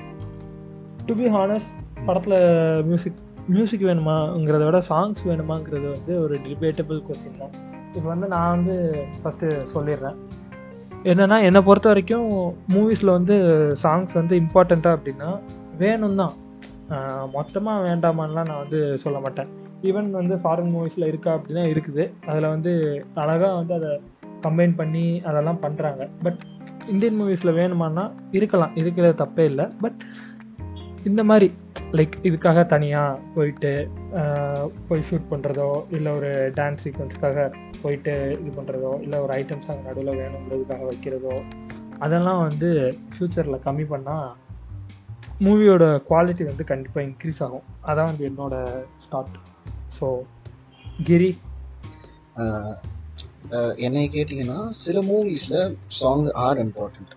Speaker 1: டு பி ஹானஸ்ட் படத்தில் மியூசிக் மியூசிக் வேணுமாங்கிறத விட சாங்ஸ் வேணுமாங்கிறது வந்து ஒரு டிபேட்டபிள் கொஸ்டின் தான் இப்போ வந்து நான் வந்து ஃபஸ்ட்டு சொல்லிடுறேன் என்னென்னா என்னை பொறுத்த வரைக்கும் மூவிஸில் வந்து சாங்ஸ் வந்து இம்பார்ட்டண்ட்டாக அப்படின்னா வேணும் தான் மொத்தமாக வேண்டாமான்லாம் நான் வந்து சொல்ல மாட்டேன் ஈவன் வந்து ஃபாரின் மூவிஸில் இருக்கா அப்படின்னா இருக்குது அதில் வந்து அழகாக வந்து அதை கம்பைன் பண்ணி அதெல்லாம் பண்ணுறாங்க பட் இந்தியன் மூவிஸில் வேணுமானா இருக்கலாம் இருக்கிறது தப்பே இல்லை பட் இந்த மாதிரி லைக் இதுக்காக தனியாக போயிட்டு ஆஹ், போய் ஷூட் பண்ணுறதோ இல்லை ஒரு டான்ஸ் சீக்வன்ஸ்க்காக போயிட்டு இது பண்ணுறதோ இல்லை ஒரு ஐட்டம் சாங் நடுவில் வேணுங்கிறதுக்காக வைக்கிறதோ அதெல்லாம் வந்து ஃப்யூச்சரில் கம்மி பண்ணால் மூவியோட குவாலிட்டி வந்து கண்டிப்பாக இன்க்ரீஸ் ஆகும் அதான் வந்து என்னோட ஸ்டார்ட் ஸோ கிரி
Speaker 2: ஆஹ் ஆஹ் என்னைய கேட்டிங்கன்னா சில மூவிஸ்ல சாங் ஆர் இம்பார்ட்டன்ட்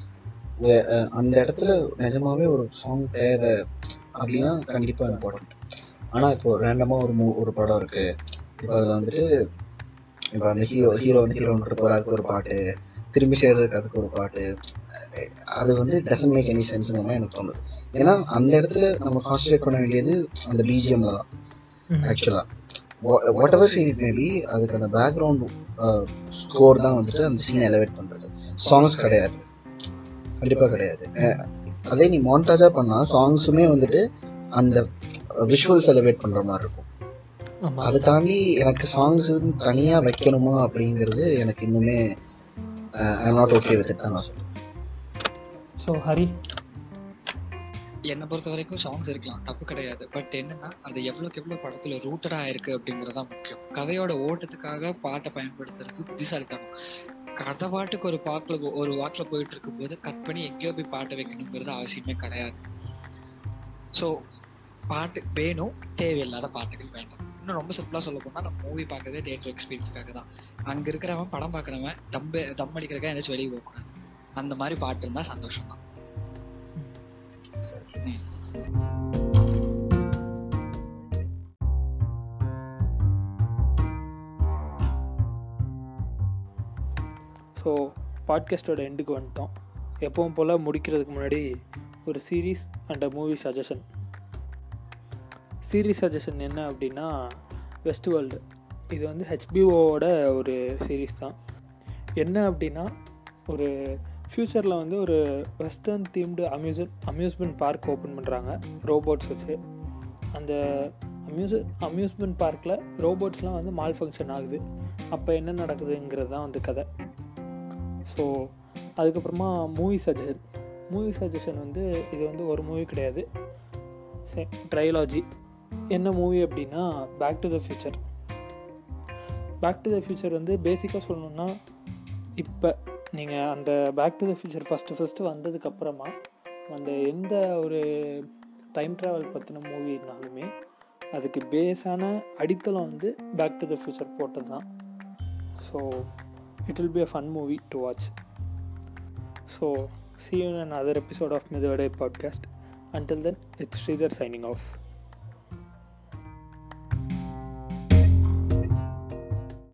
Speaker 2: அந்த இடத்துல நிஜமாவே ஒரு சாங் தேவை அப்படின்னா கண்டிப்பா இம்பார்ட்டன்ட் ஆனா இப்போ ரேண்டமா ஒரு மூ ஒரு படம் இருக்கு இப்போ அதுல வந்துட்டு இப்போ அந்த ஹீரோ ஹீரோ வந்து ஹீரோ போகிற அதுக்கு ஒரு பாட்டு திரும்பி சேர்றதுக்கு அதுக்கு ஒரு பாட்டு அது வந்து டசன் மேக் எனி சென்ஸ்ங்கிற மாதிரி எனக்கு தோணுது ஏன்னா அந்த இடத்துல நம்ம கான்சன்ட்ரேட் பண்ண வேண்டியது அந்த பிஜிஎம்ல தான் ஆக்சுவலா whatever scene it maybe அதுக்கான பேக்ரவுண்ட் ஸ்கோர் தான் வந்துட்டு அந்த சீனை எலவேட் பண்றது சாங்ஸ் கிடையாது கண்டிப்பா கிடையாது அஹ் அதே நீ மாண்டாஜா பண்ணா சாங்ஸுமே வந்துட்டு அந்த விஷுவல்ஸ் எலவேட் பண்ற மாதிரி இருக்கும்
Speaker 1: ஆமாம்
Speaker 2: அதை தாண்டி எனக்கு சாங்ஸ் தனியா வைக்கணுமா அப்படிங்கிறது எனக்கு இன்னுமே ஐ நாட் ஓகே வித் தான் நான் சொல்றேன்
Speaker 1: ஸோ ஹரி
Speaker 4: என்னை பொறுத்த வரைக்கும் சாங்ஸ் இருக்கலாம் தப்பு கிடையாது பட் என்னன்னா அது எவ்வளவுக்கு எவ்வளவு படத்துல ரூட்டடா இருக்கு அப்படிங்கறது தான் முக்கியம் கதையோட ஓட்டத்துக்காக பாட்டை பயன்படுத்துறது புத்திசாலித்தனம் கதை பாட்டுக்கு ஒரு பாக்குல போ- ஒரு வாக்குல போயிட்டு இருக்கும்போது கட் பண்ணி எங்கேயோ போய் பாட்டை வைக்கணுங்கிறது அவசியமே கிடையாது ஸோ பாட்டு வேணும் தேவையில்லாத பாட்டுகள் வேண்டாம் இன்னும் ரொம்ப சிம்பிளா சொல்ல போனா நம்ம மூவி பார்க்கறதே தேட்டர் எக்ஸ்பீரியன்ஸ்க்காக தான் அங்க இருக்கிறவன் படம் பார்க்கறவன் தம் தம் அடிக்கிறக்கா எதாச்சும் வெளியே போகக்கூடாது அந்த மாதிரி பாட்டு இருந்தா சந்தோஷம் தான்
Speaker 1: ஸோ பாட்காஸ்ட்டோட எண்டுக்கு வந்துட்டோம் எப்பவும் போல் முடிக்கிறதுக்கு முன்னாடி ஒரு series and movie suggestion series suggestion என்ன அப்படின்னா வெஸ்ட் வேர்ல்டு இது வந்து ஹெச்பிஓவோட ஒரு சீரீஸ் தான் என்ன அப்படின்னா ஒரு ஃப்யூச்சரில் வந்து ஒரு western themed amuse amusement park open பண்ணுறாங்க ரோபோட்ஸ் வச்சு அந்த அம்யூஸ் அம்யூஸ்மெண்ட் பார்க்கில் ரோபோட்ஸ்லாம் வந்து மால் ஃபங்க்ஷன் ஆகுது அப்போ என்ன நடக்குதுங்கிறது தான் வந்து கதை ஸோ அதுக்கப்புறமா மூவி சஜஷன் மூவி சஜஷன் வந்து இது வந்து ஒரு மூவி கிடையாது ட்ரைலாஜி என்ன மூவி அப்படின்னா back to the future back to the future வந்து பேசிக்காக சொல்லணுன்னா இப்போ நீங்கள் அந்த back to the future first first வந்ததுக்கப்புறமா அந்த எந்த ஒரு டைம் ட்ராவல் பற்றின மூவினாலுமே அதுக்கு பேஸான அடித்தளம் வந்து பேக் டு த ஃப்யூச்சர் போட்டது தான் so it will be a fun movie to watch so see you in another episode of Midway Podcast. Until then, it's Sridhar signing off.